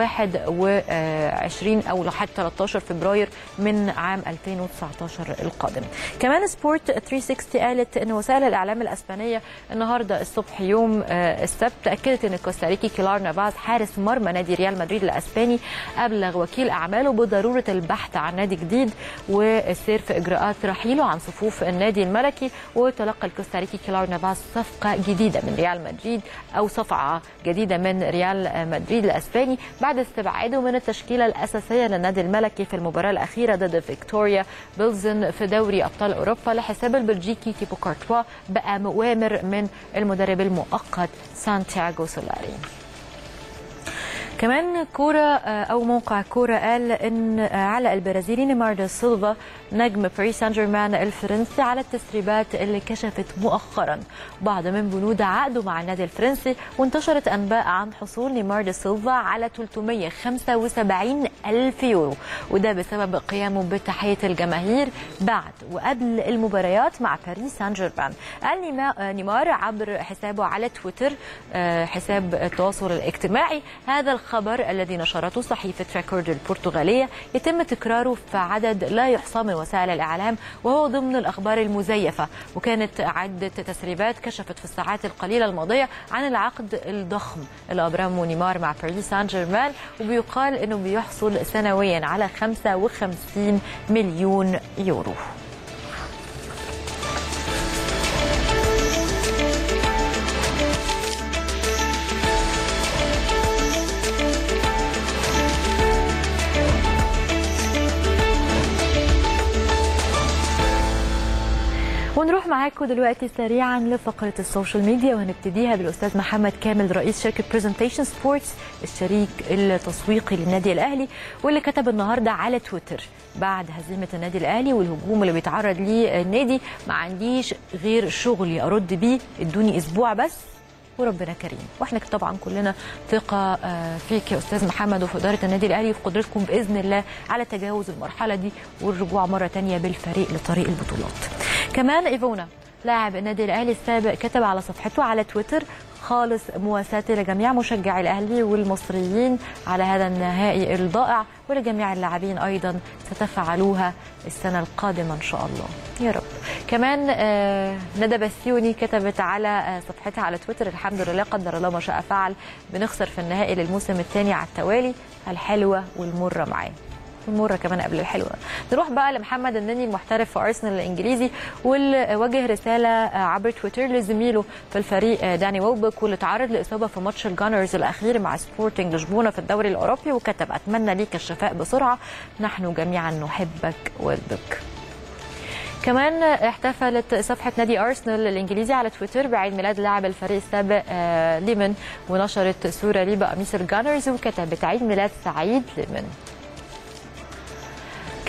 21 او لحد 13 فبراير من عام 2019 القادم. كمان سبورت 360 قالت ان وسائل الاعلام الاسبانيه النهارده الصبح يوم آه، السبت اكدت ان الكوستاريكي كيلار نافاز حارس مرمى نادي ريال مدريد الاسباني ابلغ وكيل اعماله بضروره البحث عن نادي جديد والسير في اجراءات رحيله عن صفوف النادي الملكي وتلقى الكوستاريكي كيلار نافاز صفقه جديده من ريال مدريد او صفعه جديده من ريال مدريد الاسباني بعد استبعاده من التشكيله الاساسيه للنادي الملكي في المباراه الاخيره ضد فيكتوريا بيلزن في دوري ابطال اوروبا لحساب البلجيكي تيبو كارتوا بقى اوامر من المدرب المؤقت سانتياغو سولاري كمان كورة آه، أو موقع كورة قال إن آه، علق البرازيلي نيمار دا سيلفا نجم باريس سان جيرمان الفرنسي على التسريبات اللي كشفت مؤخرا بعض من بنود عقده مع النادي الفرنسي وانتشرت أنباء عن حصول نيمار دا سيلفا على 375 ألف يورو وده بسبب قيامه بتحية الجماهير بعد وقبل المباريات مع باريس سان جيرمان قال نيما- آه، نيمار عبر حسابه على تويتر آه، حساب التواصل الاجتماعي هذا الخبر الذي نشرته صحيفة ريكورد البرتغالية يتم تكراره في عدد لا يحصى من وسائل الإعلام وهو ضمن الأخبار المزيفة وكانت عدة تسريبات كشفت في الساعات القليلة الماضية عن العقد الضخم اللي أبرمه نيمار مع باريس سان جيرمان وبيقال أنه بيحصل سنويا على 55 مليون يورو ونروح معاكم دلوقتي سريعا لفقره السوشيال ميديا وهنبتديها بالاستاذ محمد كامل رئيس شركه برزنتيشن سبورتس الشريك التسويقي للنادي الاهلي واللي كتب النهارده على تويتر بعد هزيمه النادي الاهلي والهجوم اللي بيتعرض ليه النادي ما عنديش غير شغلي ارد بيه ادوني اسبوع بس وربنا كريم واحنا طبعا كلنا ثقه آه، فيك يا استاذ محمد وفي اداره النادي الاهلي وفي قدرتكم باذن الله على تجاوز المرحله دي والرجوع مره تانية بالفريق لطريق البطولات كمان ايفونا لاعب النادي الاهلي السابق كتب على صفحته على تويتر خالص مواساتي لجميع مشجعي الاهلي والمصريين على هذا النهائي الضائع ولجميع اللاعبين ايضا ستفعلوها السنه القادمه ان شاء الله يا رب كمان آه، ندى بسيوني كتبت على آه، صفحتها على تويتر الحمد لله قدر الله ما شاء فعل بنخسر في النهائي للموسم الثاني على التوالي الحلوه والمره معاه المره كمان قبل الحلوه نروح بقى لمحمد النني المحترف في ارسنال الانجليزي واللي وجه رساله عبر تويتر لزميله في الفريق داني ووبك واللي تعرض لاصابه في ماتش الجانرز الاخير مع سبورتنج لشبونه في الدوري الاوروبي وكتب اتمنى ليك الشفاء بسرعه نحن جميعا نحبك وبك كمان احتفلت صفحة نادي أرسنال الإنجليزي على تويتر بعيد ميلاد لاعب الفريق السابق آه، ليمن ونشرت صورة ليه بقميص الجانرز وكتبت عيد ميلاد سعيد ليمن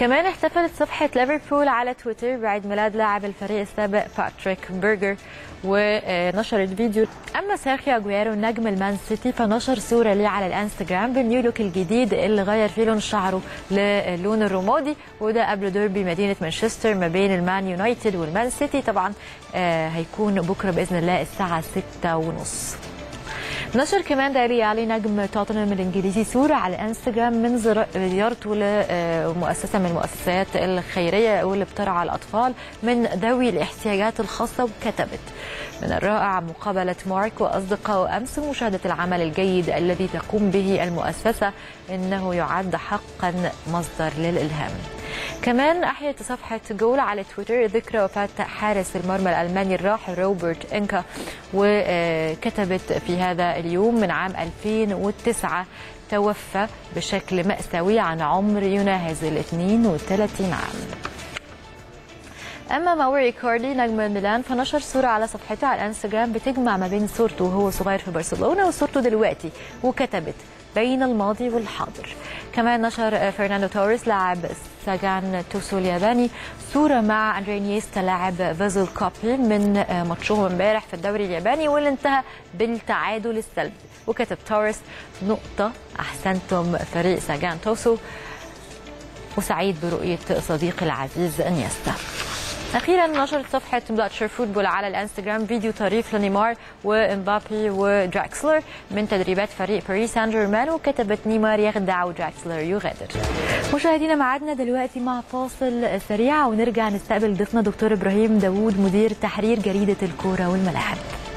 كمان احتفلت صفحة ليفربول على تويتر بعيد ميلاد لاعب الفريق السابق باتريك بيرجر ونشرت فيديو اما سيرخيو اجويرو نجم المان سيتي فنشر صوره ليه على الانستجرام بالنيو لوك الجديد اللي غير فيه لون شعره للون الرمادي وده قبل ديربي مدينه مانشستر ما بين المان يونايتد والمان سيتي طبعا آه هيكون بكره باذن الله الساعه 6 ونص نشر كمان داري علي نجم توتنهام الانجليزي صوره على الانستجرام من زيارته لمؤسسه من المؤسسات الخيريه واللي بترعى الاطفال من ذوي الاحتياجات الخاصه وكتبت من الرائع مقابله مارك واصدقائه امس ومشاهده العمل الجيد الذي تقوم به المؤسسه انه يعد حقا مصدر للالهام. كمان احيت صفحه جول على تويتر ذكرى وفاه حارس المرمى الالماني الراحل روبرت انكا وكتبت في هذا اليوم من عام 2009 توفى بشكل مأساوي عن عمر يناهز ال 32 عام. اما ماوري كاردي نجم ميلان فنشر صوره على صفحته على الانستجرام بتجمع ما بين صورته وهو صغير في برشلونه وصورته دلوقتي وكتبت بين الماضي والحاضر كمان نشر فرناندو توريس لاعب ساجان توسو الياباني صوره مع اندري نيستا لاعب فيزل كوبي من ماتشهم امبارح في الدوري الياباني واللي انتهى بالتعادل السلبي وكتب توريس نقطه احسنتم فريق ساجان توسو وسعيد برؤيه صديقي العزيز انيستا اخيرا نشرت صفحه بلاتشر فوتبول على الانستغرام فيديو طريف لنيمار وامبابي ودراكسلر من تدريبات فريق باريس سان جيرمان وكتبت نيمار يخدع ودراكسلر يغادر مشاهدينا معادنا دلوقتي مع فاصل سريع ونرجع نستقبل ضيفنا دكتور ابراهيم داوود مدير تحرير جريده الكوره والملاعب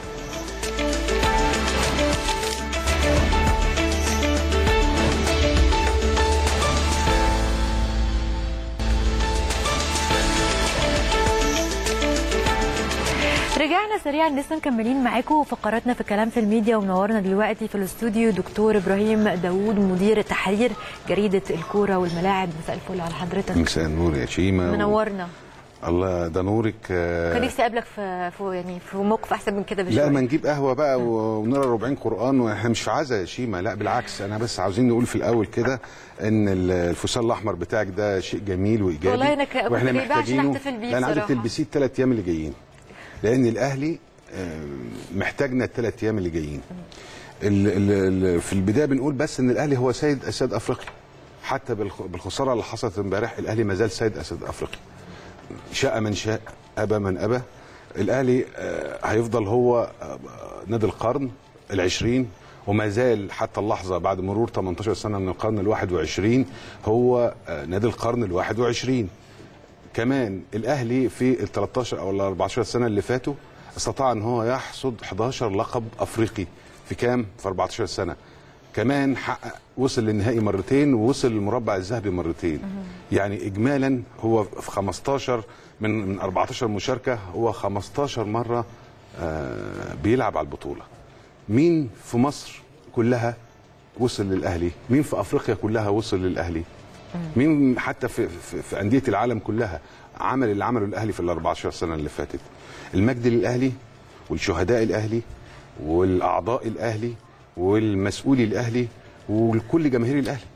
رجعنا سريعا لسه مكملين معاكم فقراتنا في كلام في الميديا ومنورنا دلوقتي في الاستوديو دكتور ابراهيم داوود مدير تحرير جريده الكوره والملاعب مساء الفل على حضرتك مساء النور يا شيماء منورنا الله ده نورك كان نفسي اقابلك في في يعني في موقف احسن من كده بشويه لا ما نجيب قهوه بقى ونقرا 40 قران واحنا مش في عزا يا شيماء لا بالعكس انا بس عاوزين نقول في الاول كده ان الفستان الاحمر بتاعك ده شيء جميل وايجابي والله انا كنت واحنا جايباه عشان محتاجينه احتفل بيه لا انا عايزك بصراحة. تلبسيه الثلاث ايام اللي جايين لان الاهلي آه، محتاجنا الثلاث ايام اللي جايين ال- ال- ال- في البدايه بنقول بس ان الاهلي هو سيد اسياد افريقيا حتى بالخ- بالخساره اللي حصلت امبارح الاهلي ما زال سيد اسياد افريقيا شاء من شاء ابى من ابى الاهلي آه، هيفضل هو آه، نادي القرن العشرين وما زال حتى اللحظه بعد مرور 18 سنه من القرن الواحد وعشرين هو آه، نادي القرن الواحد وعشرين كمان الاهلي في ال 13 او ال 14 سنه اللي فاتوا استطاع ان هو يحصد 11 لقب افريقي في كام؟ في 14 سنه. كمان حقق وصل للنهائي مرتين ووصل للمربع الذهبي مرتين. يعني اجمالا هو في 15 من من 14 مشاركه هو 15 مره آه، بيلعب على البطوله. مين في مصر كلها وصل للاهلي؟ مين في افريقيا كلها وصل للاهلي؟ مين حتى في, في, في انديه العالم كلها عمل اللي عمله الاهلي في ال 14 سنه اللي فاتت المجد للاهلي والشهداء الاهلي والاعضاء الاهلي والمسؤولي الاهلي ولكل جماهير الاهلي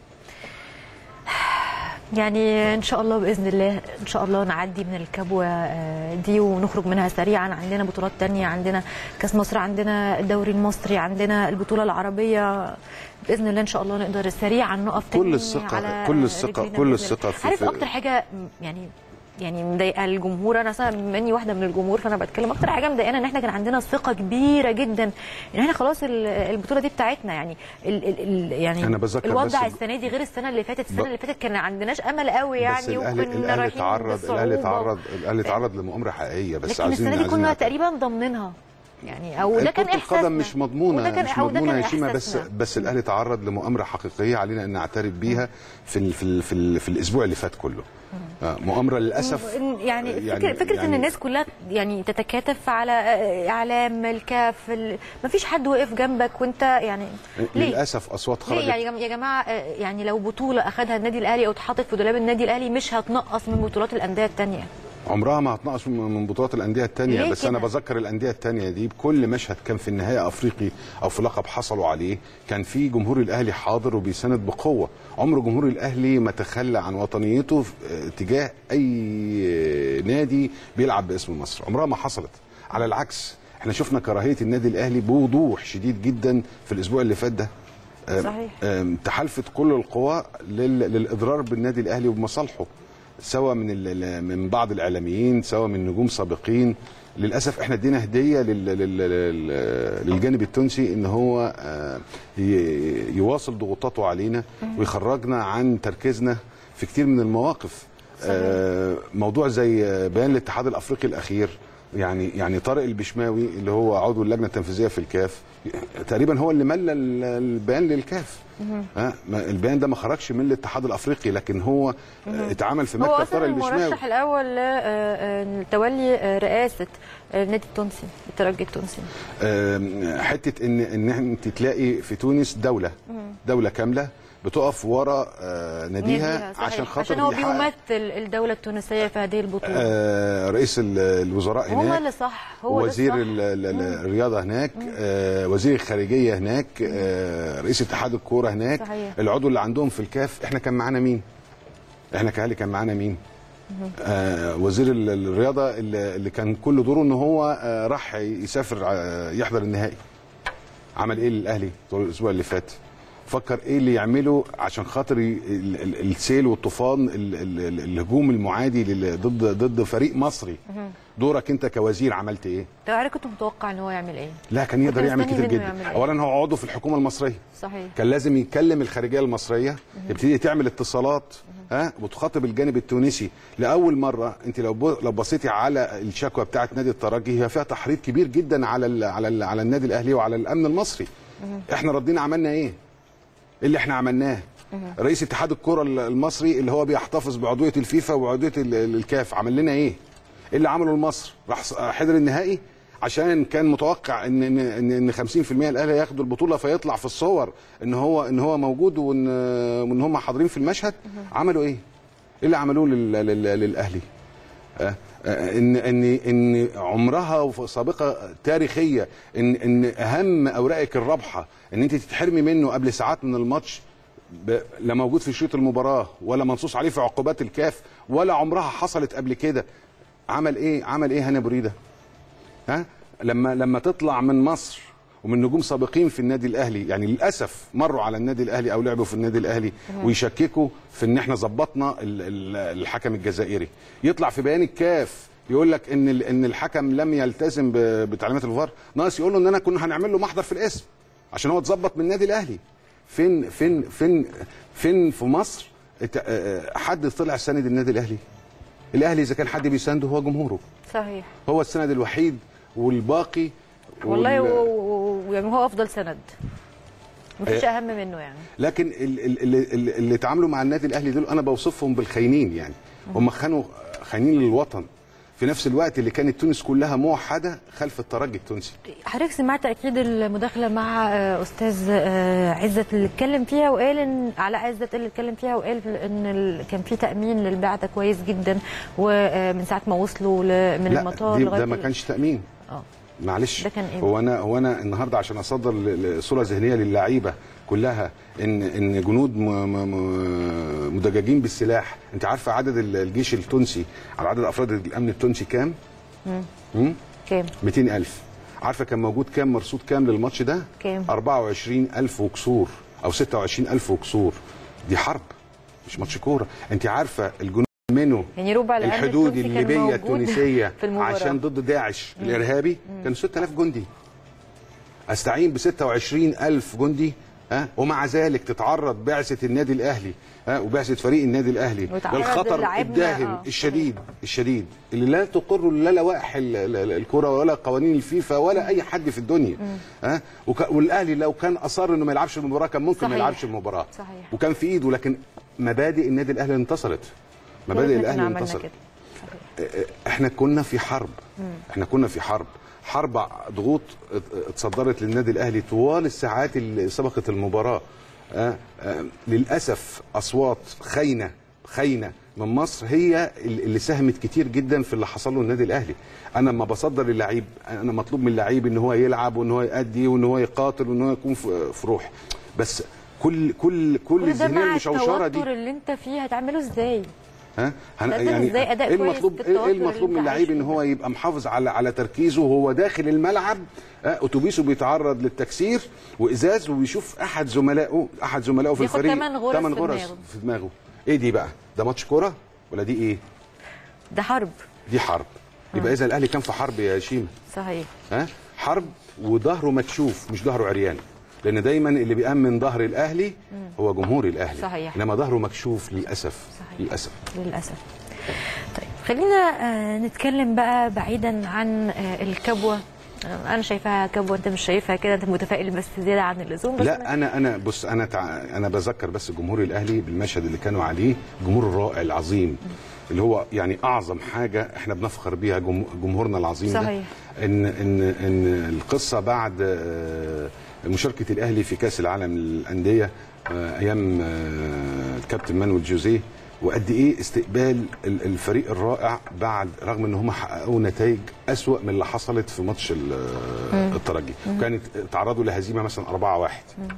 يعني ان شاء الله باذن الله ان شاء الله نعدي من الكبوه آه، دي ونخرج منها سريعا عندنا بطولات تانية عندنا كاس مصر عندنا الدوري المصري عندنا البطوله العربيه باذن الله ان شاء الله نقدر سريعا نقف كل تاني الثقة- على كل الثقة- رجلينا كل بإذن الثقة الله. في- عارف في- اكتر حاجه يعني يعني مضايقه الجمهور انا اصلا مني واحده من الجمهور فانا بتكلم اكتر حاجه مضايقانا ان احنا كان عندنا ثقه كبيره جدا ان احنا خلاص ال- البطوله دي بتاعتنا يعني ال ال ال يعني أنا بذكر الوضع بس- السنه دي غير السنه اللي فاتت السنه ب- اللي فاتت كان عندناش امل قوي بس يعني الاهلي وكنا الاهلي رايحين تعرض الاهلي بصعوبة. تعرض الاهلي تعرض لمؤامره حقيقيه بس لكن عايزين السنه دي عايزين كنا نعترف. تقريبا ضامنينها يعني او ده كان كرة احساسنا القدم مش مضمونه وده كان مش أو ده مضمونه كان يا شيماء بس إحساسنا. بس الاهلي تعرض لمؤامره حقيقيه علينا ان نعترف بيها في ال في ال في, ال في الاسبوع اللي فات كله آه، مؤامره للاسف يعني, فكرة, فكرة ان الناس كلها يعني تتكاتف على آه، اعلام الكاف ال- مفيش حد وقف جنبك وانت يعني ليه؟ للاسف اصوات ليه خرجت يعني يا جم- يا جماعه آه، يعني لو بطوله اخذها النادي الاهلي او اتحطت في دولاب النادي الاهلي مش هتنقص من بطولات الانديه الثانيه عمرها ما هتنقص من من بطولات الانديه الثانيه ليه بس انا كده؟ بذكر الانديه الثانيه دي بكل مشهد كان في النهايه افريقي او في لقب حصلوا عليه كان في جمهور الاهلي حاضر وبيساند بقوه عمر جمهور الاهلي ما تخلى عن وطنيته في- آه، تجاه اي نادي بيلعب باسم مصر عمرها ما حصلت على العكس احنا شفنا كراهيه النادي الاهلي بوضوح شديد جدا في الاسبوع اللي فات ده آم، صحيح. آم، تحالفت كل القوى لل- للاضرار بالنادي الاهلي وبمصالحه سواء من ال- ال- من بعض الاعلاميين سواء من نجوم سابقين للاسف احنا ادينا هديه لل- لل- لل- للجانب التونسي ان هو آه، ي- يواصل ضغوطاته علينا ويخرجنا عن تركيزنا في كتير من المواقف آه، موضوع زي آه، بيان الاتحاد الافريقي الاخير يعني يعني طارق البشماوي اللي هو عضو اللجنه التنفيذيه في الكاف تقريبا هو اللي ملى ال- البيان للكاف ها ما- البيان ده ما خرجش من الاتحاد الافريقي لكن هو آه، اتعمل في هو مكتب اصلا طارق البشماوي المرشح الاول لتولي رئاسه آه، النادي التونسي الترجي التونسي آم، حته ان ان انت تلاقي في تونس دوله دوله كامله بتقف ورا آه، ناديها ناديها، صحيح. عشان خاطر عشان هو يحقق- بيمثل الدوله التونسيه في هذه البطوله آه، رئيس ال- الوزراء هو هناك اللي صح هو ده وزير الصح. ال- ال- ال- الرياضه هناك آه، وزير الخارجيه هناك آه، رئيس اتحاد الكوره هناك صحيح. العضو اللي عندهم في الكاف احنا كان معانا مين احنا كاهلي كان معانا مين آه وزير ال- الرياضه اللي اللي كان كل دوره ان هو آه راح يسافر آه يحضر النهائي عمل ايه للاهلي طول الاسبوع اللي فات فكر ايه اللي يعمله عشان خاطر ي- ال- ال- السيل والطوفان ال- ال- ال- الهجوم المعادي لل- ضد ضد فريق مصري دورك انت كوزير عملت ايه طب حضرتك كنت متوقع ان هو يعمل ايه لا كان يقدر كنت يعمل مستني كتير منه جدا يعمل إيه؟ اولا هو عضو في الحكومه المصريه صحيح كان لازم يكلم الخارجيه المصريه يبتدي تعمل اتصالات ها وتخاطب الجانب التونسي لاول مره انت لو بو- لو بصيتي على الشكوى بتاعه نادي الترجي هي فيها تحريض كبير جدا على ال على ال على النادي الاهلي وعلى الامن المصري احنا ردينا عملنا ايه إيه اللي احنا عملناه رئيس اتحاد الكره ال- المصري اللي هو بيحتفظ بعضويه الفيفا وعضويه ال- ال- الكاف عمل لنا ايه ايه اللي عمله لمصر راح ص- حضر النهائي عشان كان متوقع ان ان ان إن 50% الاهلي هياخدوا البطوله فيطلع في الصور ان هو ان هو موجود وان وان هم حاضرين في المشهد عملوا ايه؟ ايه اللي عملوه لل- لل- للاهلي؟ آه، آه، ان ان ان عمرها وف- سابقه تاريخيه ان ان اهم اوراقك الرابحه ان انت تتحرمي منه قبل ساعات من الماتش ب- لا موجود في شريط المباراه ولا منصوص عليه في عقوبات الكاف ولا عمرها حصلت قبل كده عمل ايه عمل ايه هنا بريده ها لما لما تطلع من مصر ومن نجوم سابقين في النادي الاهلي يعني للاسف مروا على النادي الاهلي او لعبوا في النادي الاهلي ويشككوا في ان احنا ظبطنا ال- ال- الحكم الجزائري يطلع في بيان الكاف يقول لك ان ال- ان الحكم لم يلتزم ب- بتعليمات الفار ناقص يقول له ان انا كنا هنعمل له محضر في الاسم عشان هو اتظبط من النادي الاهلي فين فين فين فين في مصر ات- آه، حد طلع ساند النادي الاهلي الاهلي اذا كان حد بيسانده هو جمهوره صحيح هو السند الوحيد والباقي والله وال- و- و- يعني هو افضل سند مفيش اهم منه يعني لكن ال- ال- اللي, اللي, اللي اتعاملوا مع النادي الاهلي دول انا بوصفهم بالخاينين يعني هم خانوا خاينين للوطن في نفس الوقت اللي كانت تونس كلها موحده خلف الترجي التونسي حضرتك سمعت اكيد المداخله مع آه، استاذ آه، عزت اللي اتكلم فيها وقال ان على عزت اللي اتكلم فيها وقال ان ال- كان في تامين للبعثه كويس جدا ومن ساعه ما وصلوا ل- من لا المطار دي لغايه ده ما ال- كانش تامين اه معلش ده كان إيه؟ هو انا هو انا النهارده عشان اصدر ل- ل- صوره ذهنيه للعيبه كلها ان ان جنود م- م- م- مدججين بالسلاح انت عارفه عدد ال- الجيش التونسي على عدد افراد الامن التونسي كام؟ مم؟ كام 200000 عارفه كان موجود كام مرصود كام للماتش ده؟ كام؟ 24000 وكسور او 26000 وكسور دي حرب مش ماتش كوره انت عارفه الجنود منه يعني ربع الامن الحدود التونسي كان الليبيه موجود التونسيه في المباراة. عشان ضد داعش الارهابي كانوا 6000 جندي استعين ب 26000 جندي ها ومع ذلك تتعرض بعثه النادي الاهلي ها وبعثه فريق النادي الاهلي ويتعرض للخطر للاعبنا، الداهم آه. الشديد الشديد اللي لا تقر لا لوائح ال- ال- ال- الكره ولا قوانين الفيفا ولا اي حد في الدنيا ها وك- والاهلي لو كان اصر انه ما يلعبش المباراه كان ممكن ما صحيح. يلعبش المباراه صحيح. وكان في ايده لكن مبادئ النادي الاهلي انتصرت مبادئ كلنا الاهلي عملنا انتصرت كده. احنا كنا في حرب احنا كنا في حرب حرب ضغوط ات- اتصدرت للنادي الاهلي طوال الساعات اللي سبقت المباراه آه، آه، للاسف اصوات خاينه خاينه من مصر هي اللي ساهمت كتير جدا في اللي حصل له النادي الاهلي انا لما بصدر اللعيب انا مطلوب من اللعيب ان هو يلعب وان هو يأدي وان هو يقاتل وان هو يكون في في روح بس كل كل كل كل ده الذهنيه مع المشوشره دي التوتر اللي انت فيه هتعمله ازاي ها هن- تقدم إزاي أداء ايه كويس المطلوب بالتوتر ايه المطلوب اللي من أنت اللعيب عايش ان هو يبقى محافظ على على تركيزه وهو داخل الملعب آه، اتوبيسه بيتعرض للتكسير وازاز وبيشوف احد زملائه احد زملائه في بياخد الفريق تمن غرز تمن في غرز دماغه. في دماغه ايه دي بقى ده ماتش كوره ولا دي ايه ده حرب دي حرب يبقى اذا الاهلي كان في حرب يا شيماء صحيح ها حرب وظهره مكشوف مش ظهره عريان لان دايما اللي بيامن ظهر الاهلي هو جمهور الاهلي صحيح. انما ظهره مكشوف للاسف صحيح. للاسف للاسف طيب خلينا آه، نتكلم بقى بعيدا عن آه، الكبوه آه، انا شايفاها كبوه انت مش شايفها كده انت متفائل بس زياده عن اللزوم بس لا انا انا بص انا تع... انا بذكر بس جمهور الاهلي بالمشهد اللي كانوا عليه الجمهور الرائع العظيم اللي هو يعني اعظم حاجه احنا بنفخر بيها جم... جمهورنا العظيم صحيح. ده ان ان ان القصه بعد آه، مشاركه الاهلي في كاس العالم للانديه آه، ايام آه، الكابتن مانويل جوزيه وقد ايه استقبال ال- الفريق الرائع بعد رغم ان هم حققوا نتائج اسوا من اللي حصلت في ماتش ال- الترجي وكانت تعرضوا لهزيمه مثلا 4-1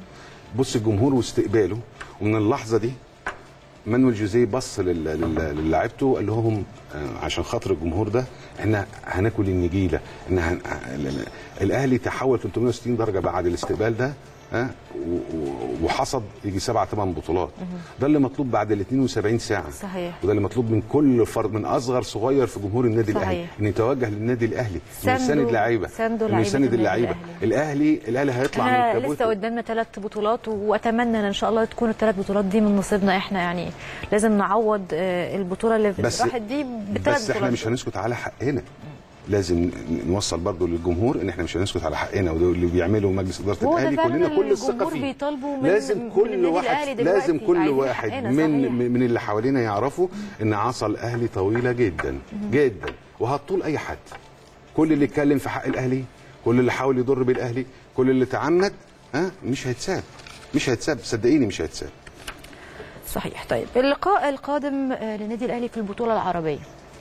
بص الجمهور واستقباله ومن اللحظه دي مانويل جوزيه بص لل- لل- للاعيبته وقال لهم آه، عشان خاطر الجمهور ده احنا هناكل النجيله ان هن... ال- ال- الاهلي تحول 360 درجه بعد الاستقبال ده ها و- و- وحصد يجي سبع ثمان بطولات ده اللي مطلوب بعد ال 72 ساعه صحيح. وده اللي مطلوب من كل فرد من اصغر صغير في جمهور النادي صحيح. الاهلي ان يتوجه للنادي الاهلي انه ساندوا- يساند لعيبه ساندوا انه لعيبة يساند النادي اللعيبه الاهلي الاهلي هيطلع من احنا الكابوس لسه قدامنا ثلاث بطولات واتمنى ان ان شاء الله تكون الثلاث بطولات دي من نصيبنا احنا يعني لازم نعوض آه، البطوله اللي بس راحت دي بالثلاث بس احنا بطولات مش هنسكت على حقنا لازم ن- نوصل برضو للجمهور ان احنا مش هنسكت على حقنا وده اللي بيعمله مجلس اداره هو ده الاهلي فعلا كلنا كل اللي الثقه الجمهور فيه بيطالبوا من- لازم من كل النادي واحد الأهلي لازم دلوقتي. كل عايزين واحد حقنا، من صحيح. من اللي حوالينا يعرفوا ان عصا الاهلي طويله جدا جدا وهتطول اي حد كل اللي اتكلم في حق الاهلي كل اللي حاول يضر بالاهلي كل اللي تعمد ها مش هيتساب مش هيتساب صدقيني مش هيتساب صحيح طيب اللقاء القادم آه، للنادي الاهلي في البطوله العربيه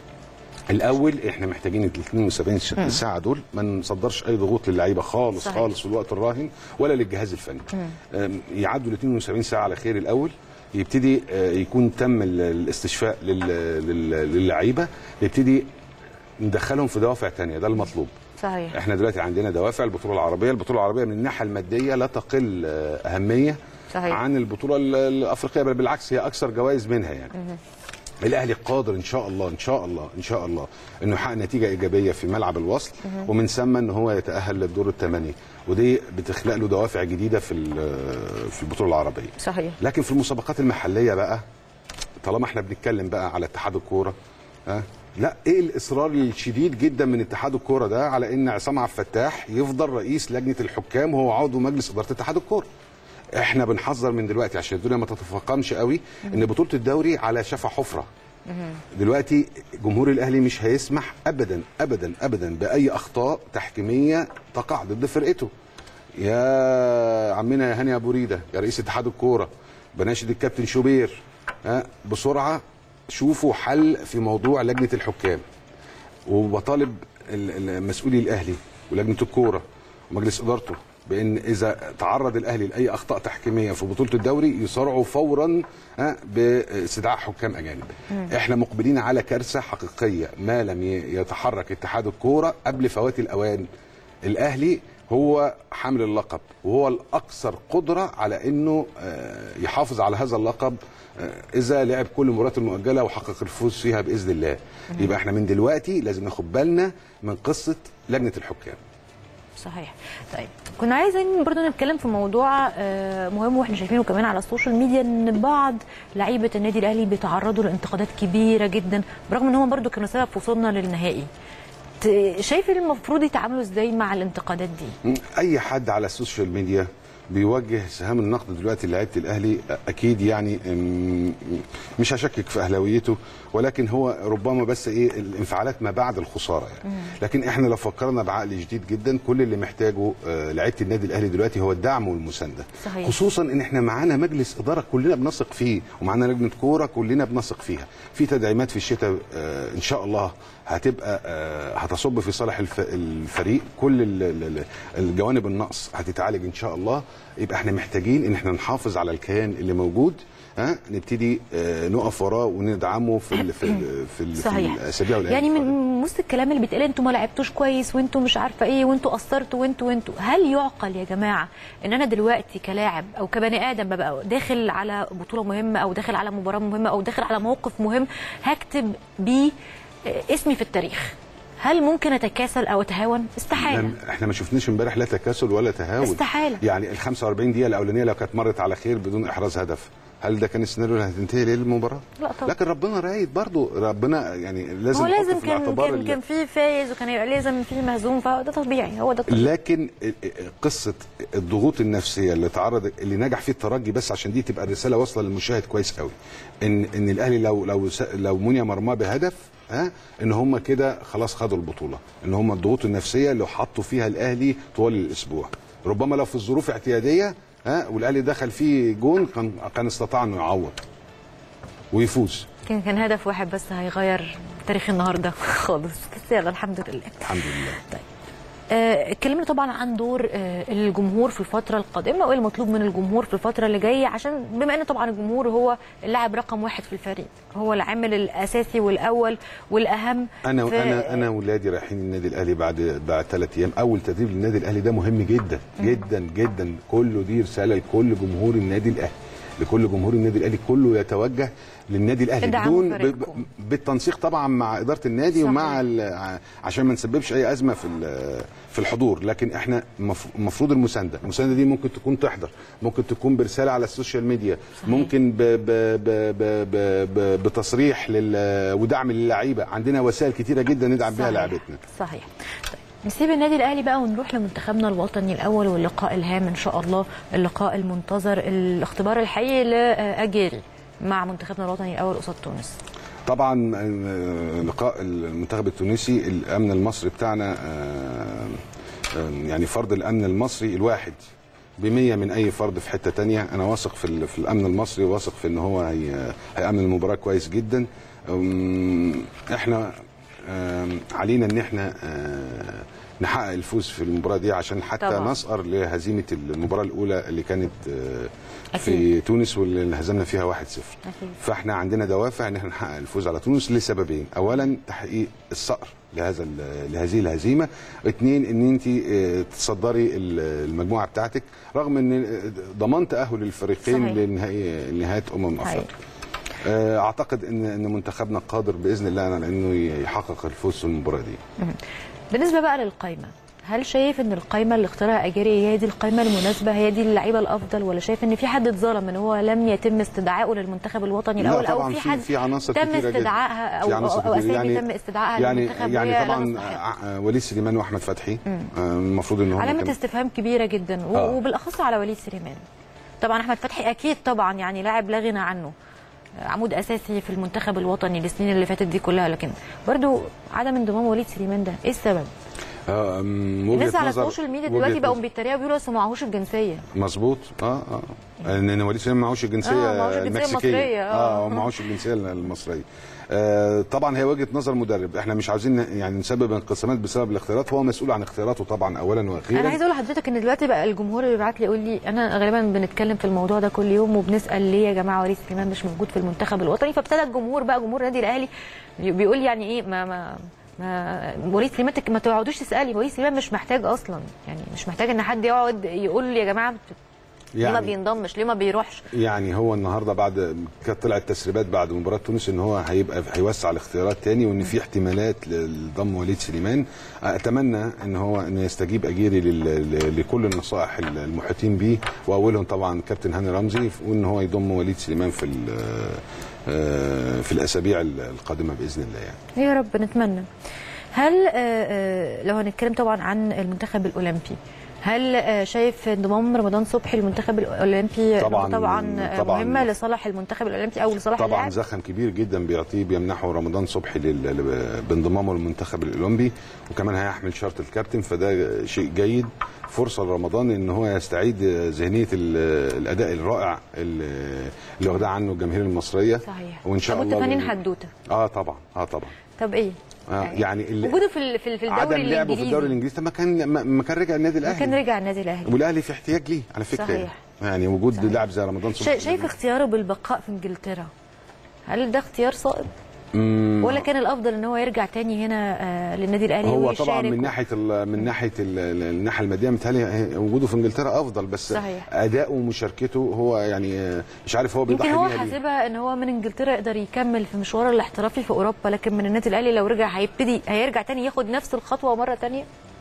الاول احنا محتاجين ال 72 ش- ساعه دول ما نصدرش اي ضغوط للعيبه خالص صحيح. خالص في الوقت الراهن ولا للجهاز الفني أم، يعدوا ال 72 ساعه على خير الاول يبتدي آه، يكون تم ال- الاستشفاء لل- لل- للعيبه يبتدي ندخلهم في دوافع تانية ده المطلوب صحيح احنا دلوقتي عندنا دوافع البطوله العربيه البطوله العربيه من الناحيه الماديه لا تقل آه، اهميه صحيح. عن البطوله ال- الافريقيه بل بالعكس هي اكثر جوائز منها يعني الاهلي قادر ان شاء الله ان شاء الله ان شاء الله انه يحقق نتيجه ايجابيه في ملعب الوصل ومن ثم ان هو يتاهل للدور الثمانيه ودي بتخلق له دوافع جديده في ال- في البطوله العربيه صحيح لكن في المسابقات المحليه بقى طالما احنا بنتكلم بقى على اتحاد الكوره ها لا ايه الاصرار الشديد جدا من اتحاد الكوره ده على ان عصام عبد الفتاح يفضل رئيس لجنه الحكام وهو عضو مجلس اداره اتحاد الكوره احنا بنحذر من دلوقتي عشان الدنيا ما تتفاقمش قوي ان بطوله الدوري على شفا حفره دلوقتي جمهور الاهلي مش هيسمح ابدا ابدا ابدا باي اخطاء تحكيميه تقع ضد فرقته يا عمنا يا هاني ابو ريده يا رئيس اتحاد الكوره بناشد الكابتن شوبير ها بسرعه شوفوا حل في موضوع لجنه الحكام وبطالب ال- ال- مسؤولي الاهلي ولجنه الكوره ومجلس ادارته بان اذا تعرض الاهلي لاي اخطاء تحكيميه في بطوله الدوري يسارعوا فورا ها، باستدعاء حكام اجانب. احنا مقبلين على كارثه حقيقيه ما لم ي- يتحرك اتحاد الكوره قبل فوات الاوان. الاهلي هو حامل اللقب وهو الاكثر قدره على انه آه، يحافظ على هذا اللقب آه، اذا لعب كل المباريات المؤجله وحقق الفوز فيها باذن الله يبقى احنا من دلوقتي لازم ناخد بالنا من قصه لجنه الحكام صحيح طيب كنا عايزين برضو نتكلم في موضوع آه، مهم واحنا شايفينه كمان على السوشيال ميديا ان بعض لعيبه النادي الاهلي بيتعرضوا لانتقادات كبيره جدا برغم ان هم برضو كانوا سبب في وصولنا للنهائي ت- شايف المفروض يتعاملوا ازاي مع الانتقادات دي اي حد على السوشيال ميديا بيوجه سهام النقد دلوقتي لعيبه الاهلي اكيد يعني أم، مش هشكك في اهلاويته ولكن هو ربما بس ايه الانفعالات ما بعد الخساره يعني لكن احنا لو فكرنا بعقل جديد جدا كل اللي محتاجه آه، لعيبه النادي الاهلي دلوقتي هو الدعم والمسانده صحيح. خصوصا ان احنا معانا مجلس اداره كلنا بنثق فيه ومعانا لجنه كوره كلنا بنثق فيها في تدعيمات في الشتاء آه، ان شاء الله هتبقى آه، هتصب في صالح الف- الفريق كل ال- ال- ال- الجوانب النقص هتتعالج ان شاء الله يبقى احنا محتاجين ان احنا نحافظ على الكيان اللي موجود ها نبتدي آه، نقف وراه وندعمه في ال- في ال- في, ال- في صحيح الاسابيع والايام يعني القادمة. من وسط الكلام اللي بيتقال انتوا ما لعبتوش كويس وانتوا مش عارفه ايه وانتوا قصرتوا وانتوا وانتوا هل يعقل يا جماعه ان انا دلوقتي كلاعب او كبني ادم ببقى داخل على بطوله مهمه او داخل على مباراه مهمه او داخل على موقف مهم هكتب بيه آه، اسمي في التاريخ هل ممكن اتكاسل او اتهاون استحاله لم- احنا ما شفناش امبارح لا تكاسل ولا تهاون استحالة. يعني ال 45 دقيقه الاولانيه لو كانت مرت على خير بدون احراز هدف هل ده كان السيناريو اللي هتنتهي ليه المباراه؟ لا طبعا. لكن ربنا رايد برضه ربنا يعني لازم هو نحط لازم في كان الاعتبار كان ال- كان في فايز وكان هيبقى لازم في مهزوم فده طبيعي هو ده طبيعي لكن قصه الضغوط النفسيه اللي تعرض اللي نجح فيه الترجي بس عشان دي تبقى الرساله واصله للمشاهد كويس قوي ان ان الاهلي لو لو س- لو منيا مرماه بهدف ها ان هم كده خلاص خدوا البطوله ان هم الضغوط النفسيه اللي حطوا فيها الاهلي طوال الاسبوع ربما لو في الظروف اعتياديه ها والاهلي دخل فيه جون كان كان استطاع انه يعوض ويفوز كان كان هدف واحد بس هيغير تاريخ النهارده خالص بس يلا الحمد لله الحمد لله طيب آه، اتكلمنا طبعا عن دور آه، الجمهور في الفترة القادمة وايه المطلوب من الجمهور في الفترة اللي جاية عشان بما ان طبعا الجمهور هو اللاعب رقم واحد في الفريق هو العامل الاساسي والاول والاهم انا في- انا انا ولادي رايحين النادي الاهلي بعد بعد ثلاث ايام اول تدريب للنادي الاهلي ده مهم جدا جدا جدا كله دي رساله لكل جمهور النادي الاهلي لكل جمهور النادي الاهلي كله يتوجه للنادي الاهلي ادعموا بدون ب- فريقكم. ب- بالتنسيق طبعا مع اداره النادي صحيح. ومع ال- ع- عشان ما نسببش اي ازمه في ال- في الحضور لكن احنا مف- المفروض المسانده المسانده دي ممكن تكون تحضر ممكن تكون برساله على السوشيال ميديا صحيح. ممكن ب ب ب ب ب ب بتصريح لل ودعم للعيبه عندنا وسائل كتيره جدا ندعم بيها صحيح. لعيبتنا صحيح طيب نسيب النادي الاهلي بقى ونروح لمنتخبنا الوطني الاول واللقاء الهام ان شاء الله اللقاء المنتظر الاختبار الحقيقي لاجيري مع منتخبنا الوطني الاول قصاد تونس طبعا آه، لقاء المنتخب التونسي الامن المصري بتاعنا آه، آه، يعني فرد الامن المصري الواحد بمية من اي فرد في حته تانية انا واثق في, ال- في الامن المصري واثق في ان هو هي هيامن المباراه كويس جدا أم، احنا آم، علينا ان احنا آه، نحقق الفوز في المباراه دي عشان حتى طبعاً. نسقر لهزيمه المباراه الاولى اللي كانت آه، في أكيد. تونس واللي انهزمنا فيها 1-0 أكيد. فاحنا عندنا دوافع ان احنا نحقق الفوز على تونس لسببين اولا تحقيق الصقر لهذا ال- لهذه الهزيمه اثنين ان انت آه، تصدري ال- المجموعه بتاعتك رغم ان آه، ضمان تاهل الفريقين صحيح. لنهائي نهايه امم صحيح. افريقيا آه، اعتقد ان ان منتخبنا قادر باذن الله على انه يحقق الفوز في المباراه دي بالنسبه بقى للقايمه هل شايف ان القايمه اللي اختارها اجيري هي دي القايمه المناسبه هي دي اللعيبه الافضل ولا شايف ان في حد اتظلم ان هو لم يتم استدعائه للمنتخب الوطني لا الاول او طبعاً في في- حد في عناصر تم كتيرة جداً. استدعائها او في او, عناصر أو كتيرة. اسامي يعني- تم استدعائها يعني للمنتخب يعني وهي لا طبعا تستحق. آه، وليد سليمان واحمد فتحي آه، المفروض ان هم علامة كانوا- استفهام كبيرة جدا و- آه. وبالأخص على وليد سليمان طبعا أحمد فتحي أكيد طبعا يعني لاعب لا غنى عنه عمود أساسي في المنتخب الوطني السنين اللي فاتت دي كلها لكن برضو عدم انضمام وليد سليمان ده إيه السبب؟ آه، أم، وجهة الناس على نظر- السوشيال ميديا وجهة دلوقتي بقوا نظر. بيتريقوا بيقولوا أصل معهوش الجنسية مظبوط اه اه ان إن وليد سليمان معهوش الجنسيه آه، معهوش الجنسية المكسيكيه المصرية، آه. اه معهوش الجنسيه المصريه آه طبعا هي وجهه نظر مدرب احنا مش عاوزين ن- يعني نسبب انقسامات بسبب الاختيارات هو مسؤول عن اختياراته طبعا اولا واخيرا انا عايزه اقول لحضرتك ان دلوقتي بقى الجمهور اللي بيبعت لي يقول لي انا غالبا بنتكلم في الموضوع ده كل يوم وبنسال ليه يا جماعه وليد سليمان مش موجود في المنتخب الوطني فابتدى الجمهور بقى جمهور النادي الاهلي بي- بيقول يعني ايه ما ما ما وليد سليمان تك- ما تقعدوش تسالي وليد سليمان مش محتاج اصلا يعني مش محتاج ان حد يقعد يقول يا جماعه ليه ما يعني بينضمش ليه ما بيروحش يعني هو النهارده بعد كانت طلعت تسريبات بعد مباراه تونس ان هو هيبقى هيوسع الاختيارات تاني وان في احتمالات لضم وليد سليمان اتمنى ان هو ان يستجيب اجيري لل- ل- لكل النصائح المحيطين بيه واولهم طبعا كابتن هاني رمزي وان هو يضم وليد سليمان في ال- آه، في الاسابيع القادمه باذن الله يعني يا رب نتمنى هل آه، آه، لو هنتكلم طبعا عن المنتخب الاولمبي هل آه، شايف انضمام رمضان صبحي للمنتخب الاولمبي طبعاً- طبعا آه، طبعاً. مهمه لصالح المنتخب الاولمبي او لصالح طبعا اللاعب زخم كبير جدا بيعطيه بيمنحه رمضان صبحي لل- ل- بانضمامه للمنتخب الاولمبي وكمان هيحمل شرط الكابتن فده شيء جيد فرصه لرمضان ان هو يستعيد ذهنيه ال- الاداء الرائع اللي اللي واخداه عنه الجماهير المصريه صحيح وان شاء طب الله والتفانين بإذن- حدوته اه طبعا اه طبعا طب ايه آه يعني اللي وجوده في ال- في ال- في الدوري عدم الانجليزي لعبه في الدوري الانجليزي طب ما كان ما- ما كان رجع النادي كان الاهلي رجع النادي الاهلي والاهلي في احتياج ليه على فكره صحيح. يعني وجود لاعب زي رمضان صبحي شا- شايف اختياره بالبقاء في انجلترا هل ده اختيار صائب مم، ولا كان الافضل ان هو يرجع تاني هنا آه، للنادي الاهلي هو ويشارك طبعا من و- ناحيه ال- من ناحيه ال- ال- الناحيه الماديه متهيألي وجوده في انجلترا افضل بس صحيح. اداؤه ومشاركته هو يعني آه، مش عارف هو بيضحي يمكن هو بيها ليه. حاسبها ان هو من انجلترا يقدر يكمل في مشواره الاحترافي في اوروبا لكن من النادي الاهلي لو رجع هيبتدي هيرجع تاني ياخد نفس الخطوه مره تانيه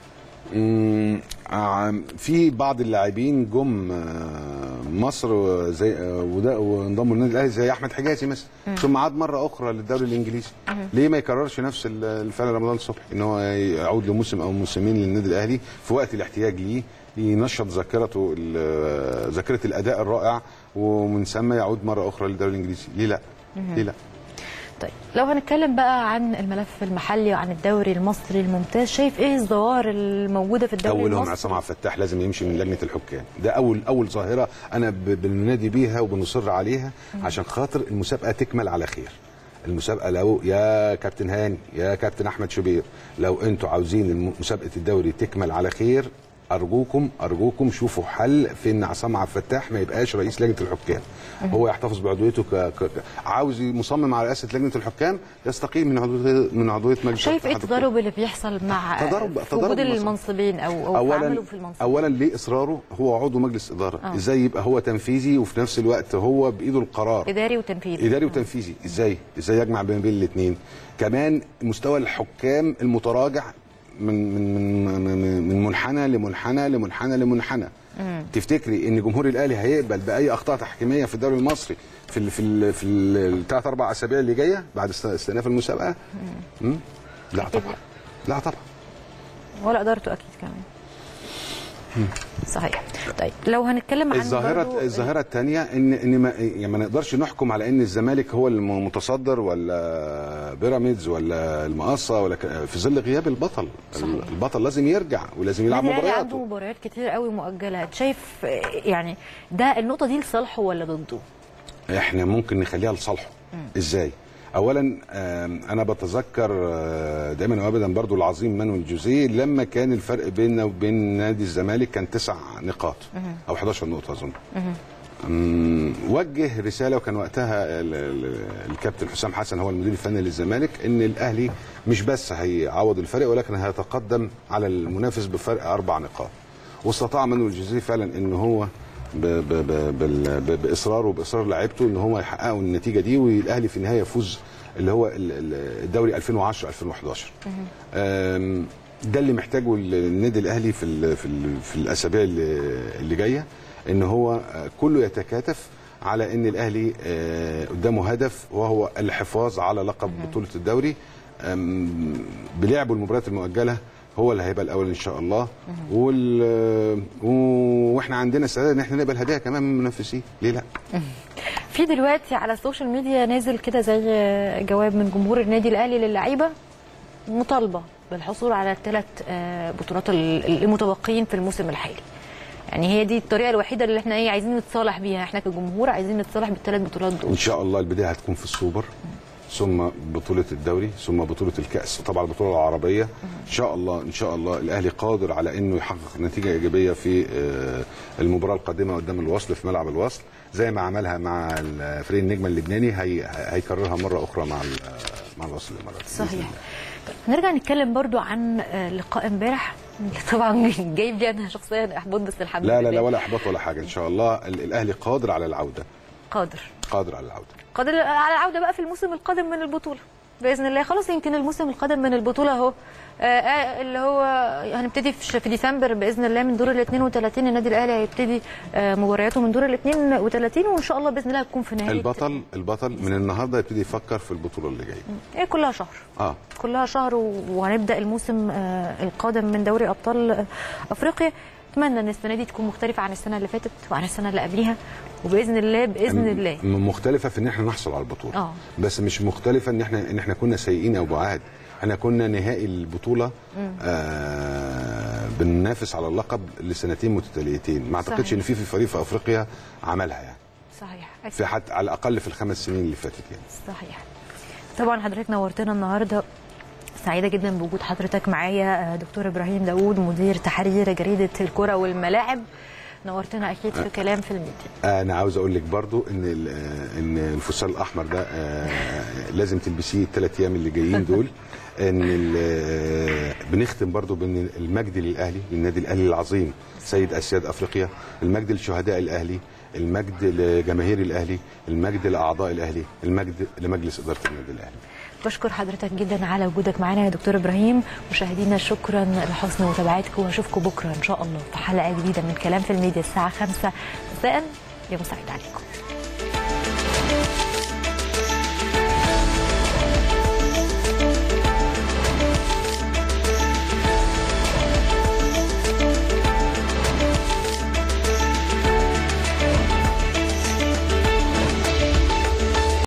مم، آه، في بعض اللاعبين جم آه، مصر زي آه، وده وانضموا للنادي الاهلي زي احمد حجازي مثلا ثم عاد مره اخرى للدوري الانجليزي ليه ما يكررش نفس ال- الفعل رمضان صبحي ان هو يعود لموسم او موسمين للنادي الاهلي في وقت الاحتياج ليه ينشط ذاكرته ال- ذاكره الاداء الرائع ومن ثم يعود مره اخرى للدوري الانجليزي ليه لا ليه لا طيب لو هنتكلم بقى عن الملف المحلي وعن الدوري المصري الممتاز شايف ايه الظواهر الموجوده في الدوري اولهم المصري عصام عبد الفتاح لازم يمشي من لجنه الحكام ده اول اول ظاهره انا ب- بننادي بيها وبنصر عليها عشان خاطر المسابقه تكمل على خير المسابقه لو يا كابتن هاني يا كابتن احمد شوبير لو انتوا عاوزين الم- مسابقه الدوري تكمل على خير ارجوكم ارجوكم شوفوا حل في ان عصام عبد الفتاح ما يبقاش رئيس لجنه الحكام هو يحتفظ بعضويته ك... ك... ك- عاوز مصمم على رئاسه لجنه الحكام يستقيل من عضويه من عضويه مجلس شايف ايه اتحاد الكرة. التضارب اللي بيحصل مع تضارب- في تضارب وجود المصالح. المنصبين او او في اولا عمله في المنصب اولا ليه اصراره هو عضو مجلس اداره آه. ازاي يبقى هو تنفيذي وفي نفس الوقت هو بايده القرار اداري وتنفيذي اداري وتنفيذي ازاي ازاي يجمع بين بين الاثنين كمان مستوى الحكام المتراجع من من من من- من منحنى لمنحنى لمنحنى لمنحنى تفتكري ان جمهور الاهلي هيقبل باي اخطاء تحكيميه في الدوري المصري في ال في ال في الثلاث اربع اسابيع اللي جايه بعد است- استئناف المسابقه مم؟ لا طبعا لا طبعا ولا ادارته اكيد كمان صحيح طيب لو هنتكلم عن الظاهرة برضو- الظاهرة الثانية ان ان ما, يعني ما نقدرش نحكم على ان الزمالك هو المتصدر ولا بيراميدز ولا المقصة ولا ك- في ظل غياب البطل صحيح. البطل لازم يرجع ولازم يلعب النادي الأهلي عنده مبارياته مباريات كتير قوي مؤجله شايف آه، يعني ده النقطه دي لصالحه ولا ضده احنا ممكن نخليها لصالحه ازاي اولا آم، انا بتذكر آه، دايما وابدا برضو العظيم مانويل جوزيه لما كان الفرق بيننا وبين نادي الزمالك كان تسع نقاط او 11 نقطه اظن أمم، وجه رساله وكان وقتها ال- ال- الكابتن حسام حسن هو المدير الفني للزمالك ان الاهلي مش بس هيعوض الفرق ولكن هيتقدم على المنافس بفرق اربع نقاط واستطاع مانويل جوزيه فعلا ان هو ب ب ب بال- ب باصراره وباصرار لعيبته ان هم يحققوا النتيجه دي والاهلي في النهايه يفوز اللي هو ال- ال- الدوري 2010 2011 أم، ده اللي محتاجه النادي الاهلي في ال في ال في الاسابيع اللي اللي جايه ان هو آه، كله يتكاتف على ان الاهلي آه، قدامه هدف وهو الحفاظ على لقب بطوله الدوري أم، بلعبه المباريات المؤجله هو اللي هيبقى الاول ان شاء الله وال و- واحنا عندنا استعداد ان احنا نقبل هدايا كمان من المنافسين ليه لا في دلوقتي على السوشيال ميديا نازل كده زي جواب من جمهور النادي الاهلي للعيبه مطالبه بالحصول على الثلاث بطولات ال- المتبقيين في الموسم الحالي يعني هي دي الطريقه الوحيده اللي احنا ايه عايزين نتصالح بيها احنا كجمهور عايزين نتصالح بالثلاث بطولات دول ان شاء الله البدايه هتكون في السوبر ثم بطولة الدوري ثم بطولة الكأس طبعا البطولة العربية إن شاء الله إن شاء الله الأهلي قادر على إنه يحقق نتيجة إيجابية في آه، المباراة القادمة قدام الوصل في ملعب الوصل زي ما عملها مع فريق النجم اللبناني هي هيكررها مرة أخرى مع ال- مع الوصل الإماراتي بإذن صحيح الله. نرجع نتكلم برضو عن آه، لقاء امبارح طبعا جايب لي انا شخصيا احباط بس الحمد لا لا لله لا ولا إحباط ولا حاجة إن شاء الله ال- الأهلي قادر على العودة قادر قادر على العودة قادر على العوده بقى في الموسم القادم من البطوله باذن الله خلاص يمكن الموسم القادم من البطوله اهو آه، آه، اللي هو هنبتدي في في ديسمبر باذن الله من دور ال 32 النادي الاهلي هيبتدي آه، مبارياته من دور ال 32 وان شاء الله باذن الله هتكون في نهايه البطل البطل من النهارده يبتدي يفكر في البطوله اللي جايه هي كلها شهر اه كلها شهر و- وهنبدا الموسم آه، القادم من دوري ابطال آه، افريقيا اتمنى ان السنه دي تكون مختلفه عن السنه اللي فاتت وعن السنه اللي قبليها وباذن الله باذن الله م- مختلفه في ان احنا نحصل على البطوله آه. بس مش مختلفه ان احنا ان احنا كنا سيئين او بعاد احنا كنا نهائي البطوله آه بننافس على اللقب لسنتين متتاليتين ما اعتقدش صحيح. ان في في فريق في افريقيا عملها يعني صحيح في حتى على الاقل في الخمس سنين اللي فاتت يعني صحيح طبعا حضرتك نورتنا النهارده سعيده جدا بوجود حضرتك معايا آه، دكتور ابراهيم داوود مدير تحرير جريده الكره والملاعب نورتنا اكيد في كلام في الميديا انا عاوز اقول لك برضو ان ال- آه، ان الفستان الاحمر ده آه، لازم تلبسيه الثلاث ايام اللي جايين دول ان ال- آه، بنختم برضو بان المجد للاهلي للنادي الاهلي العظيم سيد اسياد افريقيا المجد لشهداء الاهلي المجد لجماهير الاهلي المجد لاعضاء الاهلي المجد لمجلس اداره النادي الاهلي بشكر حضرتك جدا على وجودك معنا يا دكتور ابراهيم مشاهدينا شكرا لحسن متابعتكم واشوفكم بكره ان شاء الله في حلقه جديده من كلام في الميديا الساعه 5 مساء يوم سعيد عليكم